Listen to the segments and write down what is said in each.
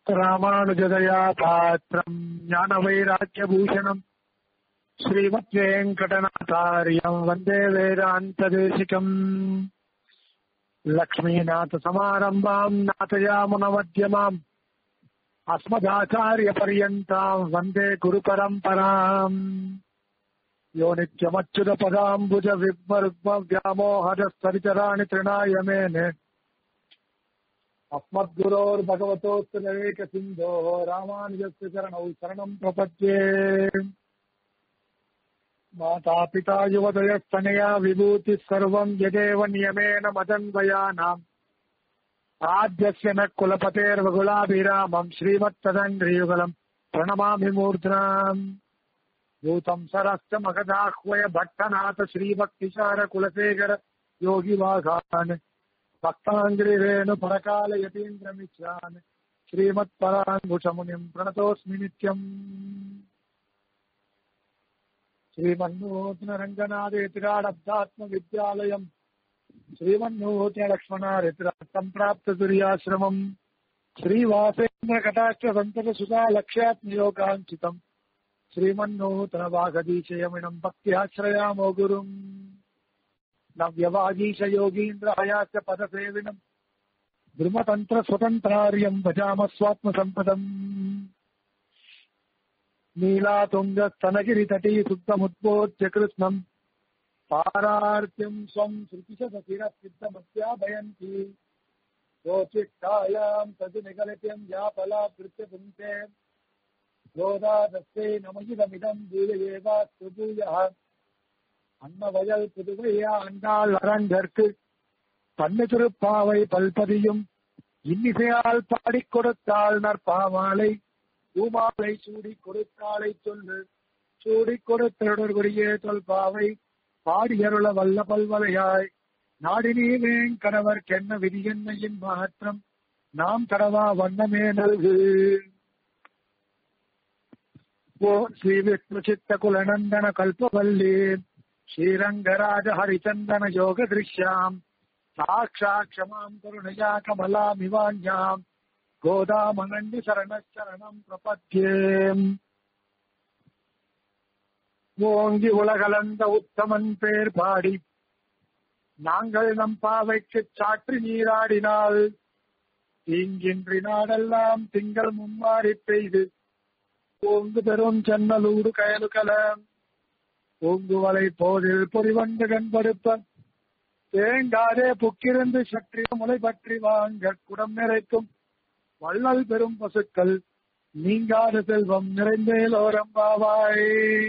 ராமானுஜதயா பாத்திரம் ஞான வைராக்கியபூஷணம் ஸ்ரீமத் வெங்கடநாதாரியம் வந்தே வேதாந்ததேசிகம் லக்ஷ்மீநாத சமாரம்பாம் நாதயாமுனமத்தியமாம் அஸ்மதாச்சாரிய பரியந்தாம் வந்தே குரு பரம்பராம் யோ நித்யமச்சுத பதாம்புஜ விப்மருக்ம வியாமோஹதஸ்தரிச்சராணி திருணாய மேனே अस्मद्गुरोर्भगवतोऽस्तु नवेकसिन्धोः रामानुजस्य चरणौ शरणम् प्रपद्ये मातापिता युवतयस्तनया विभूतिः सर्वम् यदेव नियमेन मदन्वयानाम् आद्यस्य न कुलपतेर्वगुलाभिरामम् श्रीमत्तदङ्ग्रियुगलम् प्रणमामि मूर्ध्नाम् भूतम् सरश्च मगदाह्वय भट्टनाथ श्रीभक्तिसार कुलशेखर योगिवाघान् भक्ताङ्गिरिरेणु परकाल यतीन्द्रमिच्छान् श्रीमत्पराङ्गुशमुनिम् प्रणतोऽस्मि नित्यम् श्रीमन्नूतनरङ्गनाथेतिराडब्दात्मविद्यालयम् श्रीमन्नूतनलक्ष्मणारितिराट्टम् प्राप्ततुर्याश्रमम् श्रीवासेन्द्रकटाक्षसन्ततसुधा लक्ष्यात्मयोगाञ्चितम् श्रीमन्नूतनवागदीशयमिनम् भक्त्याश्रयामो गुरुम् नव्यवागीशयोगीन्द्र हयास्य पदसेविनम् ब्रह्मतन्त्र स्वतन्त्रार्यम् भजामस्वात्मसम्पदम् नीलातुङ्गस्तनगिरितटी सुप्तमुद्बोध्य कृत्स्नम् पारार्त्यम् स्वम् श्रुतिशतशिरसिद्धमध्याभयन्ति योचिष्टायाम् तद्निगलित्यम् व्यापलावृत्य पुङ्क्ते गोदादस्यै नमयिदमिदम् भूयेवास्तु भूयः அன்னவயல் புதுவையா அண்டாள் அரங்கற்கு பண்ணு திருப்பாவை பல்பதியும் இன்னிசையால் பாடிக் கொடுத்தாள் நற்பாமாலை பூமாலை சூடி கொடுத்தாளை சொல்லு சூடி கொடுத்தொடர்புரிய தொல்பாவை பாடியருள வல்ல பல்வலையாய் நாடினி வேங்கடவர் கென்ன விதியன்மையின் மாற்றம் நாம் கடவா வண்ணமே நல்கு ஓ ஸ்ரீ விஷ்ணு சித்த குலநந்தன கல்பவல்லி श्रीरङ्गराज हरिचन्दन योग दृश्याम् साक्षात् क्षमाम् करुणया कमलामिवान्याम् गोदामनण्डि शरणशरणम् प्रपद्ये ஓங்கி உலகலந்த உத்தமன் பேர் பாடி நாங்கள் நம் பாவைக்கு சாற்றி நீராடினால் தீங்கின்றி நாடெல்லாம் திங்கள் மும்மாறி பெய்து ஓங்கு பெரும் சென்னலூடு கயலுகலம் பூங்குவலை போதில் பொறிவண்டு கண்படுப்ப தேங்காதே புக்கிருந்து சற்றி முளை பற்றி வாங்க குடம் நிறைக்கும் வள்ளல் பெரும் பசுக்கள் நீங்காத செல்வம் நிறைந்தேலோரம்பாவாய்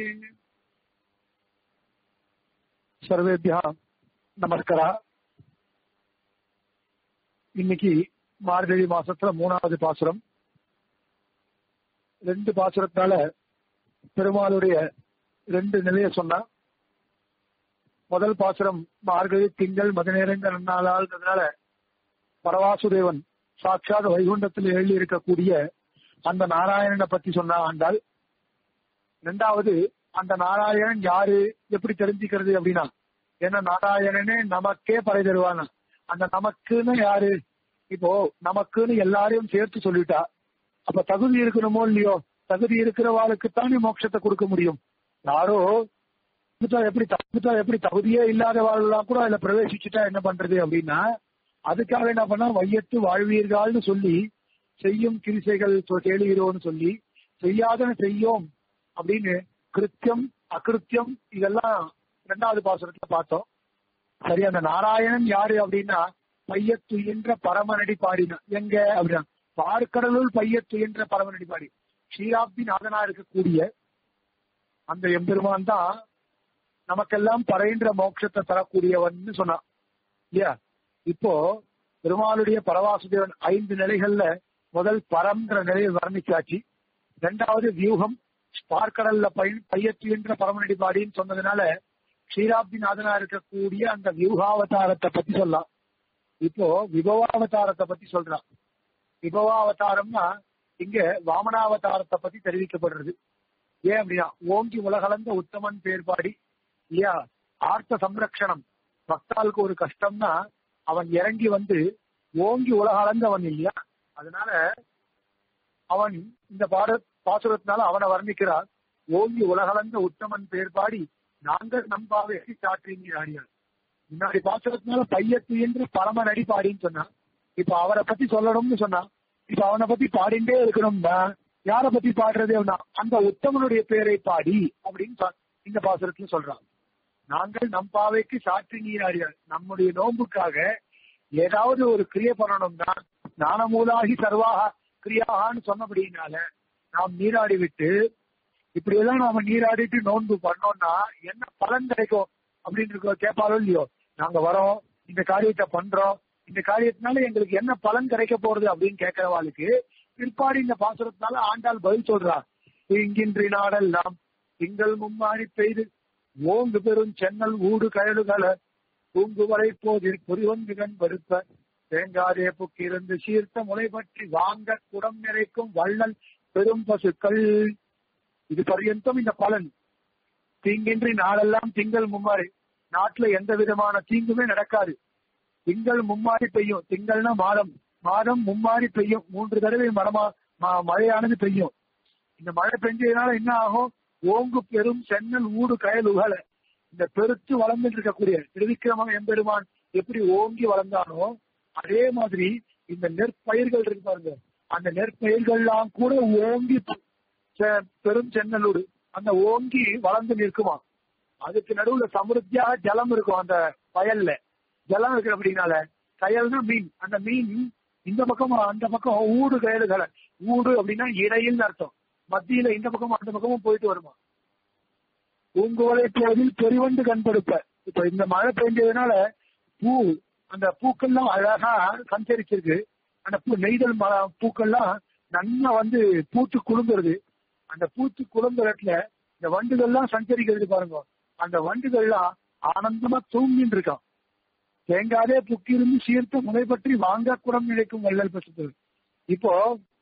சர்வேபியா நமஸ்கரா இன்னைக்கு மார்கழி மாசத்துல மூணாவது பாசுரம் ரெண்டு பாசுரத்தால பெருமாளுடைய ரெண்டு நிலைய சொன்னா முதல் பாசுரம் மார்கழி திங்கள் மதிநேரங்கள் நாளால்ன்றதுனால பரவாசுதேவன் சாட்சாத் வைகுண்டத்தில் எழுதி இருக்கக்கூடிய அந்த நாராயணனை பத்தி சொன்னா ஆண்டாள் ரெண்டாவது அந்த நாராயணன் யாரு எப்படி தெரிஞ்சுக்கிறது அப்படின்னா ஏன்னா நாராயணனே நமக்கே பறை தருவானா அந்த நமக்குன்னு யாரு இப்போ நமக்குன்னு எல்லாரையும் சேர்த்து சொல்லிட்டா அப்ப தகுதி இருக்கணுமோ இல்லையோ தகுதி இருக்கிறவாளுக்குத்தானே மோட்சத்தை கொடுக்க முடியும் யாரோ எப்படி தகுத்தா எப்படி தகுதியே இல்லாதவாள்லாம் கூட அதுல பிரவேசிச்சுட்டா என்ன பண்றது அப்படின்னா அதுக்காக என்ன பண்ணா வையத்து வாழ்வீர்கள்னு சொல்லி செய்யும் கிரிசைகள் கேளுகிறோம்னு சொல்லி செய்யாதன செய்யோம் அப்படின்னு கிருத்தியம் அகிருத்தியம் இதெல்லாம் ரெண்டாவது பாசுரத்துல பார்த்தோம் சரி அந்த நாராயணன் யாரு அப்படின்னா பையத்துயின்ற பரமநடி பாடினா எங்க அப்படின்னா பார்க்கடலுள் பையத்துயின்ற பரமநடி பாடி ஸ்ரீராப்தி நாதனா இருக்கக்கூடிய அந்த எம்பெருமான் தான் நமக்கெல்லாம் பறையின்ற மோட்சத்தை தரக்கூடியவன் சொன்னான் இல்லையா இப்போ பெருமாளுடைய பரவாசுதேவன் ஐந்து நிலைகள்ல முதல் பரம்ன்ற நிலையை வர்ணிச்சாச்சு ரெண்டாவது வியூகம் பார்க்கடல்ல பையத்துகின்ற பரமநடி பாடின்னு சொன்னதுனால ஸ்ரீராப்தி நாதனா இருக்கக்கூடிய அந்த வியூகாவதாரத்தை பத்தி சொல்லலாம் இப்போ விபவாவதாரத்தை பத்தி சொல்றான் விபவாவதாரம்னா இங்க வாமனாவதாரத்தை பத்தி தெரிவிக்கப்படுறது ஏன் அப்படின்னா ஓங்கி உலகளந்த உத்தமன் பேர் பாடி இல்லையா ஆர்த்த சம்ரக்ஷணம் பக்தாளுக்கு ஒரு கஷ்டம்னா அவன் இறங்கி வந்து ஓங்கி உலக அளந்தவன் இல்லையா அதனால அவன் இந்த பாட பாசுரத்தினால அவனை வர்ணிக்கிறார் ஓங்கி உலகளந்த உத்தமன் பேர் பாடி நாங்கள் நம்பாவை சாற்றிங்க ஆடியார் முன்னாடி பாசுரத்தினால பையத்து என்று பரம நடி பாடின்னு சொன்னா இப்ப அவரை பத்தி சொல்லணும்னு சொன்னா இப்ப அவனை பத்தி பாடிண்டே இருக்கணும்னா யார பத்தி பாடுறது அப்படின்னா அந்த உத்தமனுடைய பேரை பாடி அப்படின்னு சொ- இந்த பாசுரத்துல சொல்றான் நாங்கள் நம் பாவைக்கு சாற்றி நீராடியார் நம்முடைய நோன்புக்காக ஏதாவது ஒரு கிரியை பண்ணணும்னா ஞானமூலாகி சர்வாக கிரியாகான்னு சொன்னபடினால நாம் நீராடி விட்டு இப்படி எல்லாம் நாம நீராடிட்டு நோன்பு பண்ணோம்னா என்ன பலன் கிடைக்கும் அப்படின்னு இருக்க கேட்பாலும் இல்லையோ நாங்க வரோம் இந்த காரியத்தை பண்றோம் இந்த காரியத்தினால எங்களுக்கு என்ன பலன் கிடைக்க போறது அப்படின்னு கேட்கிறவாளுக்கு பிற்பாடு இந்த பாசுரத்தினால ஆண்டாள் பதில் சொல்றா இங்கின்றி நாடல் நாம் திங்கள் மும்மாறி பெய்து ஓங்கு பெரும் சென்னல் ஊடு கயலுகள பூங்குவரை போதில் பொறிவொன்று கண் பருப்ப தேங்காதே புக்கிருந்து சீர்த்த முளை பற்றி வாங்க குடம் நிறைக்கும் வள்ளல் பெரும் பசுக்கள் இது பர்யந்தம் இந்த பலன் தீங்கின்றி நாளெல்லாம் திங்கள் மும்மாறி நாட்டுல எந்த விதமான தீங்குமே நடக்காது திங்கள் மும்மாறி பெய்யும் திங்கள்னா மாதம் மாதம் மும்மாறி பெய்யும் மூன்று தடவை மரமா ம- மழையானது பெய்யும் இந்த மழை பெஞ்சதுனால என்ன ஆகும் ஓங்கு பெரும் சென்னல் ஊடு கயல் உகல இந்த பெருத்து வளர்ந்துட்டு இருக்கக்கூடிய திருவிக்கிரமன் எம்பெருமான் எப்படி ஓங்கி வளர்ந்தானோ அதே மாதிரி இந்த நெற்பயிர்கள் இருக்கு பாருங்க அந்த நெற்பயிர்கள்லாம் கூட ஓங்கி பெ- செ- பெரும் சென்னலூடு அந்த ஓங்கி வளர்ந்து நிற்குமா அதுக்கு நடுவுல சமிருத்தியாக ஜலம் இருக்கும் அந்த வயல்ல ஜலம் இருக்கு அப்படின்னால கயல்னா மீன் அந்த மீன் இந்த பக்கம் அந்த பக்கம் ஊடு கயலுகளை ஊடு அப்படின்னா இடையில் அர்த்தம் மத்தியில இந்த பக்கமும் அந்த பக்கமும் போயிட்டு வருமா பூங்குவலை போதில் பெருவண்டு கண்படுப்ப இப்ப இந்த மழை பெஞ்சதுனால பூ அந்த பூக்கள்லாம் அழகா சஞ்சரிச்சிருக்கு அந்த பூ நெய்தல் ம- பூக்கள்லாம் நல்லா வந்து பூத்து குலுங்குறது அந்த பூத்து குலுங்குற இடத்துல இந்த வண்டுகள்லாம் சஞ்சரிக்கிறது பாருங்க அந்த வண்டுகள்லாம் ஆனந்தமா தூங்கின்னு இருக்கான் தேங்காதே புக்கிருந்து சீர்த்த முனை பற்றி வாங்க குடம் நினைக்கும் வள்ளல் பசுக்கள் இப்போ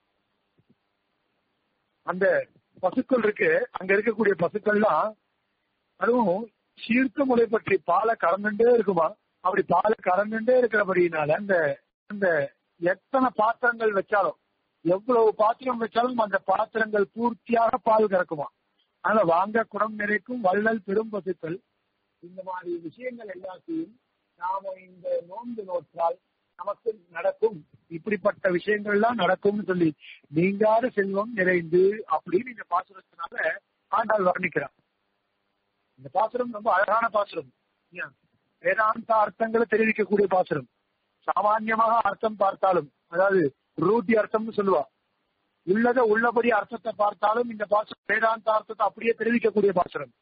அந்த பசுக்கள் இருக்கு அங்க இருக்கக்கூடிய பசுக்கள்லாம் அதுவும் சீர்த்த முறை பற்றி பாலை கறந்துட்டே இருக்குமா அப்படி பாலை கறந்துட்டே இருக்கிறபடினால அந்த அந்த எத்தனை பாத்திரங்கள் வச்சாலும் எவ்வளவு பாத்திரம் வச்சாலும் அந்த பாத்திரங்கள் பூர்த்தியாக பால் கறக்குமா அதனால வாங்க குடம் நிறைக்கும் வள்ளல் பெரும் பசுக்கள் இந்த மாதிரி விஷயங்கள் எல்லாத்தையும் நாம இந்த நோன்பு நோற்றால் நமக்கு நடக்கும் இப்படிப்பட்ட விஷயங்கள்லாம் நடக்கும்னு சொல்லி நீங்காத செல்வம் நிறைந்து அப்படின்னு இந்த பாசுரத்தினால ஆண்டாள் வர்ணிக்கிறார் இந்த பாசுரம் ரொம்ப அழகான பாசுரம் ஏன்? வேதாந்த அர்த்தங்களை தெரிவிக்கக்கூடிய பாசுரம் சாமான்யமாக அர்த்தம் பார்த்தாலும் அதாவது ரூட்டி அர்த்தம்னு சொல்லுவா உள்ளத உள்ளபடி அர்த்தத்தை பார்த்தாலும் இந்த பாசுரம் வேதாந்த அர்த்தத்தை அப்படியே தெரிவிக்கக்கூடிய பாசுரம்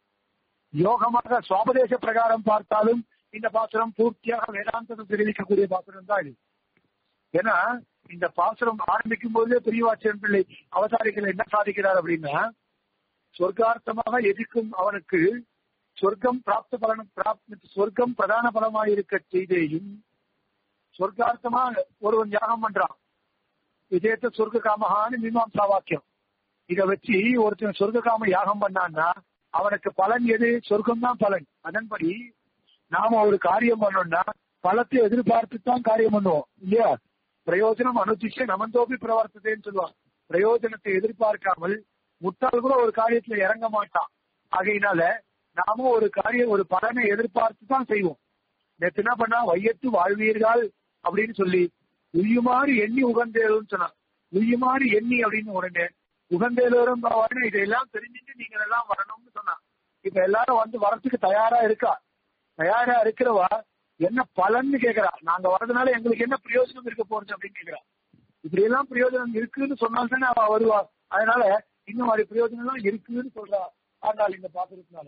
யோகமாக சுவாபதேச பிரகாரம் பார்த்தாலும் இந்த பாசுரம் பூர்த்தியாக வேதாந்தத்தை தெரிவிக்கக்கூடிய பாசுரம் தான் இது ஏன்னா இந்த பாசுரம் ஆரம்பிக்கும் போதே பெரியவாச்சன் பிள்ளை அவதாரிகள் என்ன சாதிக்கிறார் அப்படின்னா சொர்க்கார்த்தமாக எதிர்க்கும் அவனுக்கு சொர்க்கம் பிராப்த பலன் பிராப்த சொர்க்கம் பிரதான பலமாக இருக்க செய்தேயும் சொர்க்கார்த்தமா ஒருவன் யாகம் பண்றான் விஜயத்த சொர்க்க காமகான்னு மீமாம்சா வாக்கியம் இத வச்சு ஒருத்தன் சொர்க்க காம யாகம் பண்ணான்னா அவனுக்கு பலன் எது சொர்க்கம் தான் பலன் அதன்படி நாம ஒரு காரியம் பண்ணோம்னா பலத்தை எதிர்பார்த்து தான் காரியம் பண்ணுவோம் இல்லையா பிரயோஜனம் அனுதிஷ நமந்தோபி பிரவர்த்ததேன்னு சொல்லுவான் பிரயோஜனத்தை எதிர்பார்க்காமல் முட்டாள் கூட ஒரு காரியத்துல இறங்க மாட்டான் ஆகையினால நாம ஒரு காரியம் ஒரு பலனை எதிர்பார்த்து தான் செய்வோம் நேத்து என்ன பண்ணா வையத்து வாழ்வீர்கள் அப்படின்னு சொல்லி உய்யுமாறு எண்ணி உகந்தேலுன்னு சொன்னான் உய்யுமாறு எண்ணி அப்படின்னு உடனே உகந்தேலோரும் வரணும் இதெல்லாம் தெரிஞ்சுட்டு நீங்க எல்லாம் வரணும்னு சொன்னான் இப்ப எல்லாரும் வந்து வரத்துக்கு தயாரா இருக்கா தயாரா இருக்கிறவா என்ன பலன்னு கேக்குறா நாங்க வரதுனால எங்களுக்கு என்ன பிரயோஜனம் இருக்க போறது அப்படின்னு கேக்குறா இப்படி எல்லாம் பிரயோஜனம் இருக்குன்னு சொன்னால்தானே அவ வருவா அதனால இந்த மாதிரி பிரயோஜனம் எல்லாம் இருக்குன்னு சொல்றா ஆனால் இந்த பாத்திரத்தினால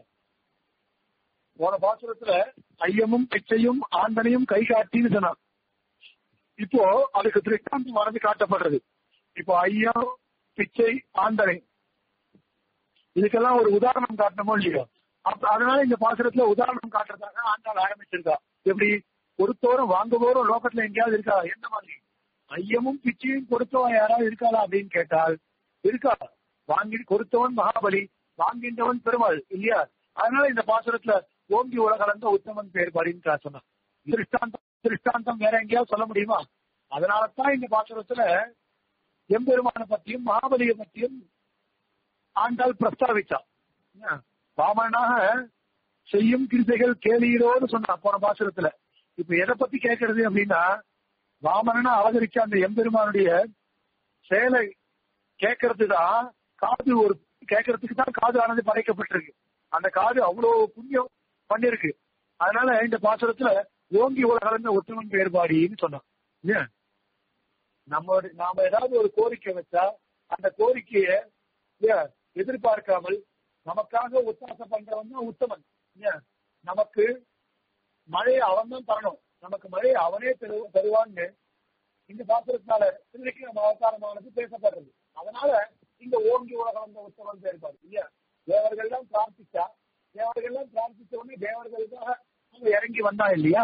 போன பாசுரத்துல ஐயமும் பிச்சையும் ஆந்தனையும் கை காட்டின்னு சொன்னான் இப்போ அதுக்கு திருஷ்டாந்தம் மறந்து காட்டப்படுறது இப்போ ஐயம் பிச்சை ஆந்தனை இதுக்கெல்லாம் ஒரு உதாரணம் காட்டணுமோ இல்லையோ அப்ப அதனால இந்த பாசுரத்துல உதாரணம் காட்டுறதாக ஆண்டாள் ஆரம்பிச்சிருக்கா எப்படி கொடுத்தோறும் வாங்குவோரும் லோகத்துல எங்கேயாவது இருக்கா எந்த மாதிரி ஐயமும் பிச்சையும் கொடுத்தவன் யாராவது இருக்காளா அப்படின்னு கேட்டால் இருக்கா வாங்கி கொடுத்தவன் மகாபலி வாங்கின்றவன் பெருமாள் இல்லையா அதனால இந்த பாசுரத்துல ஓங்கி உலகளந்த உத்தமன் பேர் பாடின்னு சொன்னான் திருஷ்டாந்தம் திருஷ்டாந்தம் வேற எங்கேயாவது சொல்ல முடியுமா அதனாலதான் இந்த பாசுரத்துல எம்பெருமான பத்தியும் மகாபலிய பத்தியும் ஆண்டாள் பிரஸ்தாவிச்சான் என்ன? வாமனாக செய்யும் கிருசைகள் கேளீரோன்னு சொன்னா போன பாசுரத்துல இப்ப எதை பத்தி கேட்கறது அப்படின்னா வாமனனா அவதரிச்ச அந்த எம்பெருமானுடைய செயலை கேட்கறது தான் காது ஒரு கேட்கறதுக்கு தான் காது ஆனது படைக்கப்பட்டிருக்கு அந்த காது அவ்வளவு புண்ணியம் பண்ணிருக்கு அதனால இந்த பாசுரத்துல ஓங்கி உலகளந்த ஒற்றுமன் வேறுபாடின்னு சொன்னான் ஏன் நம்ம நாம ஏதாவது ஒரு கோரிக்கை வச்சா அந்த கோரிக்கைய ஏன், எதிர்பார்க்காமல் நமக்காக ஒத்தாசை பண்றவன் தான் உத்தமன் ஏன், நமக்கு மழையை அவன் தான் தரணும் நமக்கு மழையை அவனே தரு தருவான்னு இந்த பாசுரத்தினால திருவிக்கு நம்ம அவதாரமானது பேசப்படுறது அதனால இங்க ஓங்கி உலகம் வந்த உத்தமன் செயல்பாடு இல்லையா தேவர்கள் எல்லாம் பிரார்த்திச்சா தேவர்கள் எல்லாம் பிரார்த்திச்ச உடனே தேவர்களுக்காக அவங்க இறங்கி வந்தா இல்லையா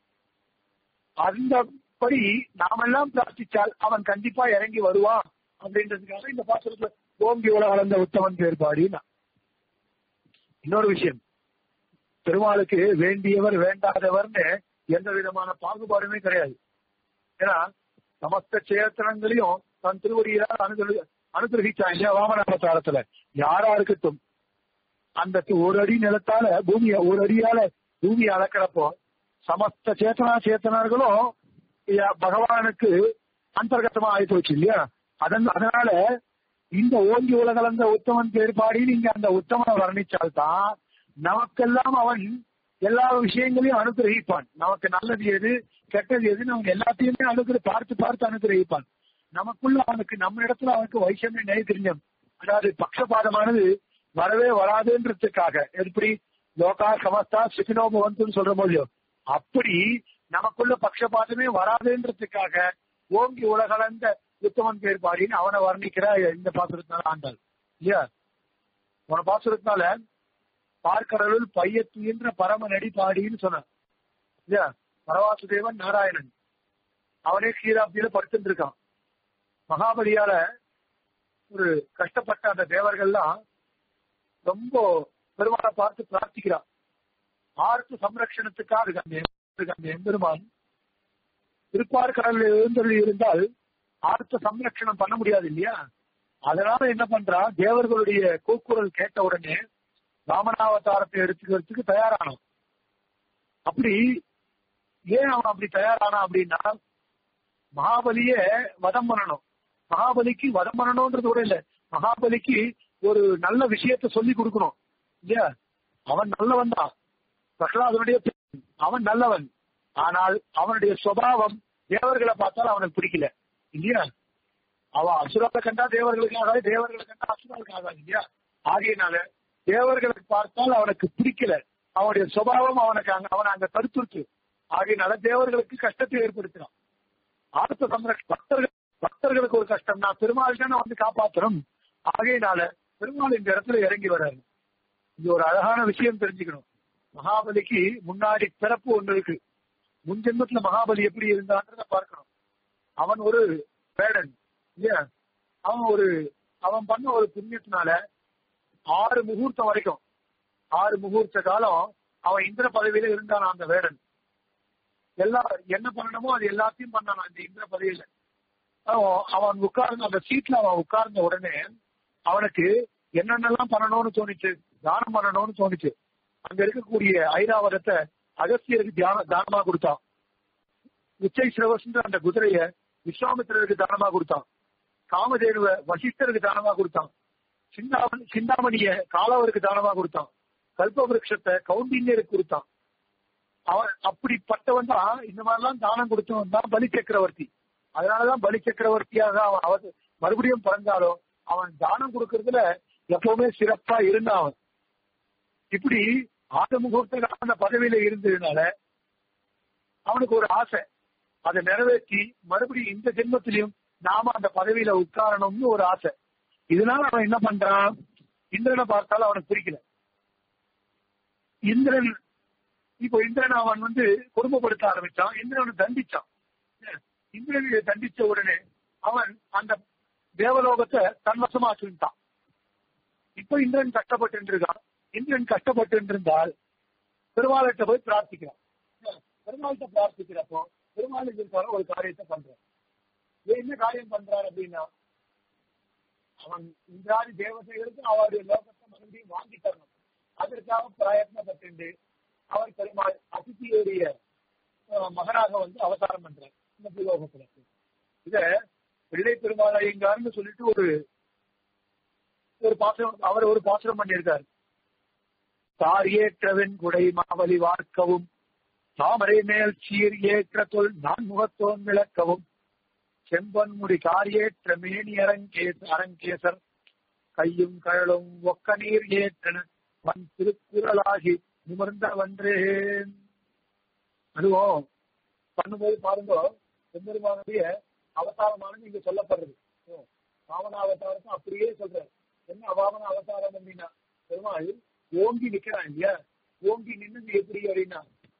அந்த படி நாமெல்லாம் பிரார்த்திச்சால் அவன் கண்டிப்பா இறங்கி வருவான் அப்படின்றதுக்காக இந்த பாசுரத்துல ஓங்கி உலகம் வந்த உத்தமன் செயல்பாடுன்னா இன்னொரு விஷயம் பெருமாளுக்கு வேண்டியவர் வேண்டாதவர்னு எந்த விதமான பாகுபாடுமே கிடையாது ஏன்னா சமஸ்த சேத்திரங்களையும் தன் திருவடியால் அனுகிர அனுகிரகிச்சான் இல்லையா வாமனாவதாரத்துல யாரா இருக்கட்டும் அந்த ஒரு அடி நிலத்தால பூமியை ஒரு அடியால பூமியை அளக்கிறப்போ சமஸ்த சேத்தனா சேத்தனர்களும் யா- பகவானுக்கு அந்தர்கத்தமா ஆகி போச்சு இல்லையா அதன் அதனால இந்த ஓங்கி உலகளந்த உத்தமன் பேர்பாடி நீங்க அந்த உத்தமனை வர்ணிச்சால்தான் நமக்கெல்லாம் அவன் எல்லா விஷயங்களையும் அனுகிரகிப்பான் நமக்கு நல்லது எது கெட்டது எதுன்னு அவன் எல்லாத்தையுமே அனுகிர பார்த்து பார்த்து அனுகிரகிப்பான் நமக்குள்ள அவனுக்கு நம்ம இடத்துல அவனுக்கு வைஷமிய நிலை தெரிஞ்சம் அதாவது பக்ஷபாதமானது வரவே வராதுன்றதுக்காக எப்படி லோகா சமஸ்தா சுகினோபவந்துன்னு சொல்ற போலியோ அப்படி நமக்குள்ள பக்ஷபாதமே வராதுன்றதுக்காக ஓங்கி உலகளந்த உத்தமன் பேர் பாடின்னு அவனை வர்ணிக்கிற இந்த பாசுரத்தினால ஆண்டாள் இல்லையா போன பாசுரத்தினால பார்க்கடலுள் பையத்துயின்ற பரம நடி பாடின்னு சொன்னான் இல்லையா பரவாசுதேவன் நாராயணன் அவனே கீராப்தியில படுத்துட்டு இருக்கான் மகாபலியால ஒரு கஷ்டப்பட்ட அந்த தேவர்கள்லாம் ரொம்ப பெருமாளை பார்த்து பிரார்த்திக்கிறான் ஆர்த்து சம்ரட்சணத்துக்காக இருக்கு அந்த எம்- இருக்கு அந்த எம்பெருமான் திருப்பார் கடலில் எழுந்தருளி இருந்தால் ஆர்த்த சம்ரட்சணம் பண்ண முடியாது இல்லையா அதனால என்ன பண்றான் தேவர்களுடைய கூக்குரல் கேட்ட உடனே ராமனாவதாரத்தை எடுத்துக்கிறதுக்கு தயாரானான் அப்படி ஏன் அவன் அப்படி தயாரானான் அப்படின்னா மகாபலிய வதம் பண்ணணும் மகாபலிக்கு வதம் பண்ணணும்ன்றது கூட இல்ல மகாபலிக்கு ஒரு நல்ல விஷயத்த சொல்லி கொடுக்கணும் இல்லையா அவன் நல்லவன் தான் பிரகலாதனுடைய பெண். அவன் நல்லவன் ஆனால் அவனுடைய சுபாவம் தேவர்களை பார்த்தால் அவனுக்கு பிடிக்கல இல்லையா அவன் அசுரத்தை கண்டா தேவர்களுக்கு ஆகாது தேவர்களை கண்டா அசுரர்களுக்கு ஆகாது இல்லையா ஆகையினால தேவர்களுக்கு பார்த்தால் அவனுக்கு பிடிக்கல அவனுடைய சுபாவம் அவனுக்கு அங்க அவனை அங்க தடுத்துருச்சு ஆகையினால தேவர்களுக்கு கஷ்டத்தை ஏற்படுத்தினான் ஆர்த்த சம்ரட்ச பக்தர்கள் பக்தர்களுக்கு ஒரு கஷ்டம்னா பெருமாள் தானே வந்து காப்பாற்றணும் ஆகையினால பெருமாள் இந்த இடத்துல இறங்கி வர்றாரு இது ஒரு அழகான விஷயம் தெரிஞ்சுக்கணும் மகாபலிக்கு முன்னாடி பிறப்பு ஒண்ணு இருக்கு முன் ஜென்மத்துல மகாபலி எப்படி இருந்தான்றத பார்க்கணும் அவன் ஒரு வேடன் இல்லையா அவன் ஒரு அவன் பண்ண ஒரு புண்ணியத்தினால ஆறு முகூர்த்தம் வரைக்கும் ஆறு முகூர்த்த காலம் அவன் இந்திர பதவியில இருந்தான் அந்த வேடன் எல்லா என்ன பண்ணணுமோ அது எல்லாத்தையும் பண்ணான் அந்த இந்திர பதவியில அவன் அவன் உட்கார்ந்த அந்த சீட்ல அவன் உட்கார்ந்த உடனே அவனுக்கு என்னென்னலாம் பண்ணணும்னு தோணுச்சு தானம் பண்ணணும்னு தோணுச்சு அங்க இருக்கக்கூடிய ஐராவதத்தை அகஸ்தியருக்கு தியான தானமா கொடுத்தான் உச்சை சிரவசுன்ற அந்த குதிரைய விஸ்வாமித்திரருக்கு தானமா கொடுத்தான் காமதேனுவ வசிஷ்டருக்கு தானமா கொடுத்தான் சிந்தாமணி சிந்தாமணிய காலவருக்கு தானமா கொடுத்தான் கல்பவருஷத்தை கௌண்டின்யருக்கு கொடுத்தான் அவன் அப்படிப்பட்டவன் தான் இந்த மாதிரிலாம் தானம் கொடுத்தவன் தான் பலி சக்கரவர்த்தி அதனாலதான் பலி சக்கரவர்த்தியாக அவன் அவ மறுபடியும் பிறந்தாலும் அவன் தானம் கொடுக்கறதுல எப்பவுமே சிறப்பா இருந்தான் அவன் இப்படி ஆத முகூர்த்த அந்த பதவியில இருந்ததுனால அவனுக்கு ஒரு ஆசை அதை நிறைவேற்றி மறுபடியும் இந்த ஜென்மத்திலையும் நாம அந்த பதவியில உட்காரணும்னு ஒரு ஆசை இதனால அவன் என்ன பண்றான் இந்திரனை பார்த்தாலும் அவனுக்கு பிடிக்கல இந்திரன் இப்போ இந்திரன் அவன் வந்து கொடுமைப்படுத்த ஆரம்பிச்சான் இந்திரனை தண்டிச்சான் இந்திரனை தண்டிச்ச உடனே அவன் அந்த தேவலோகத்தை தன்வசமாக்கிட்டான் இப்ப இந்திரன் கஷ்டப்பட்டு இருக்கான் இந்திரன் கஷ்டப்பட்டு இருந்தால் பெருமாள்கிட்ட போய் பிரார்த்திக்கிறான் பெருமாள்கிட்ட பிரார்த்திக்கிறப்போ பெருமாள் இருக்கார ஒரு காரியத்தை பண்றார் ஏன் என்ன காரியம் பண்றாரு அப்படின்னா அவன் இந்திராதி தேவதைகளுக்கு அவருடைய லோகத்தை மறுபடியும் வாங்கி தரணும் அதற்காக பிரயத்னப்பட்டு அவர் பெருமாள் அதிதியுடைய அஹ், மகனாக வந்து அவதாரம் பண்றார் இந்த பூலோகத்துல இத பிள்ளை பெருமாள் ஐயங்கார்னு சொல்லிட்டு ஒரு ஒரு பாத்திரம் அவர் ஒரு பாத்திரம் பண்ணியிருக்காரு தாரியேற்றவன் குடை மாவலி வார்க்கவும் தாமரை மேல் சீர் ஏற்ற தொல் நான் முகத்தோன் விளக்கவும் செம்பன்முடி காரியேற்ற மேனி அரங்கே அரங்கேசர் கையும் கழலும் ஒக்க நீர் ஏற்றன வன் திருக்குறளாகி நிமிர்ந்தவன்றே அதுவும் பண்ணும்போது பாருங்க செம்பெருமானுடைய அவதாரமானது இங்க சொல்லப்படுறது ஓ, வாமன அவதாரத்தை அப்படியே சொல்றாரு என்ன அவாமன அவதாரம் அப்படின்னா பெருமாள் ஓங்கி நிக்கிறான் இல்லையா ஓங்கி நின்னது எப்படி அப்படின்னா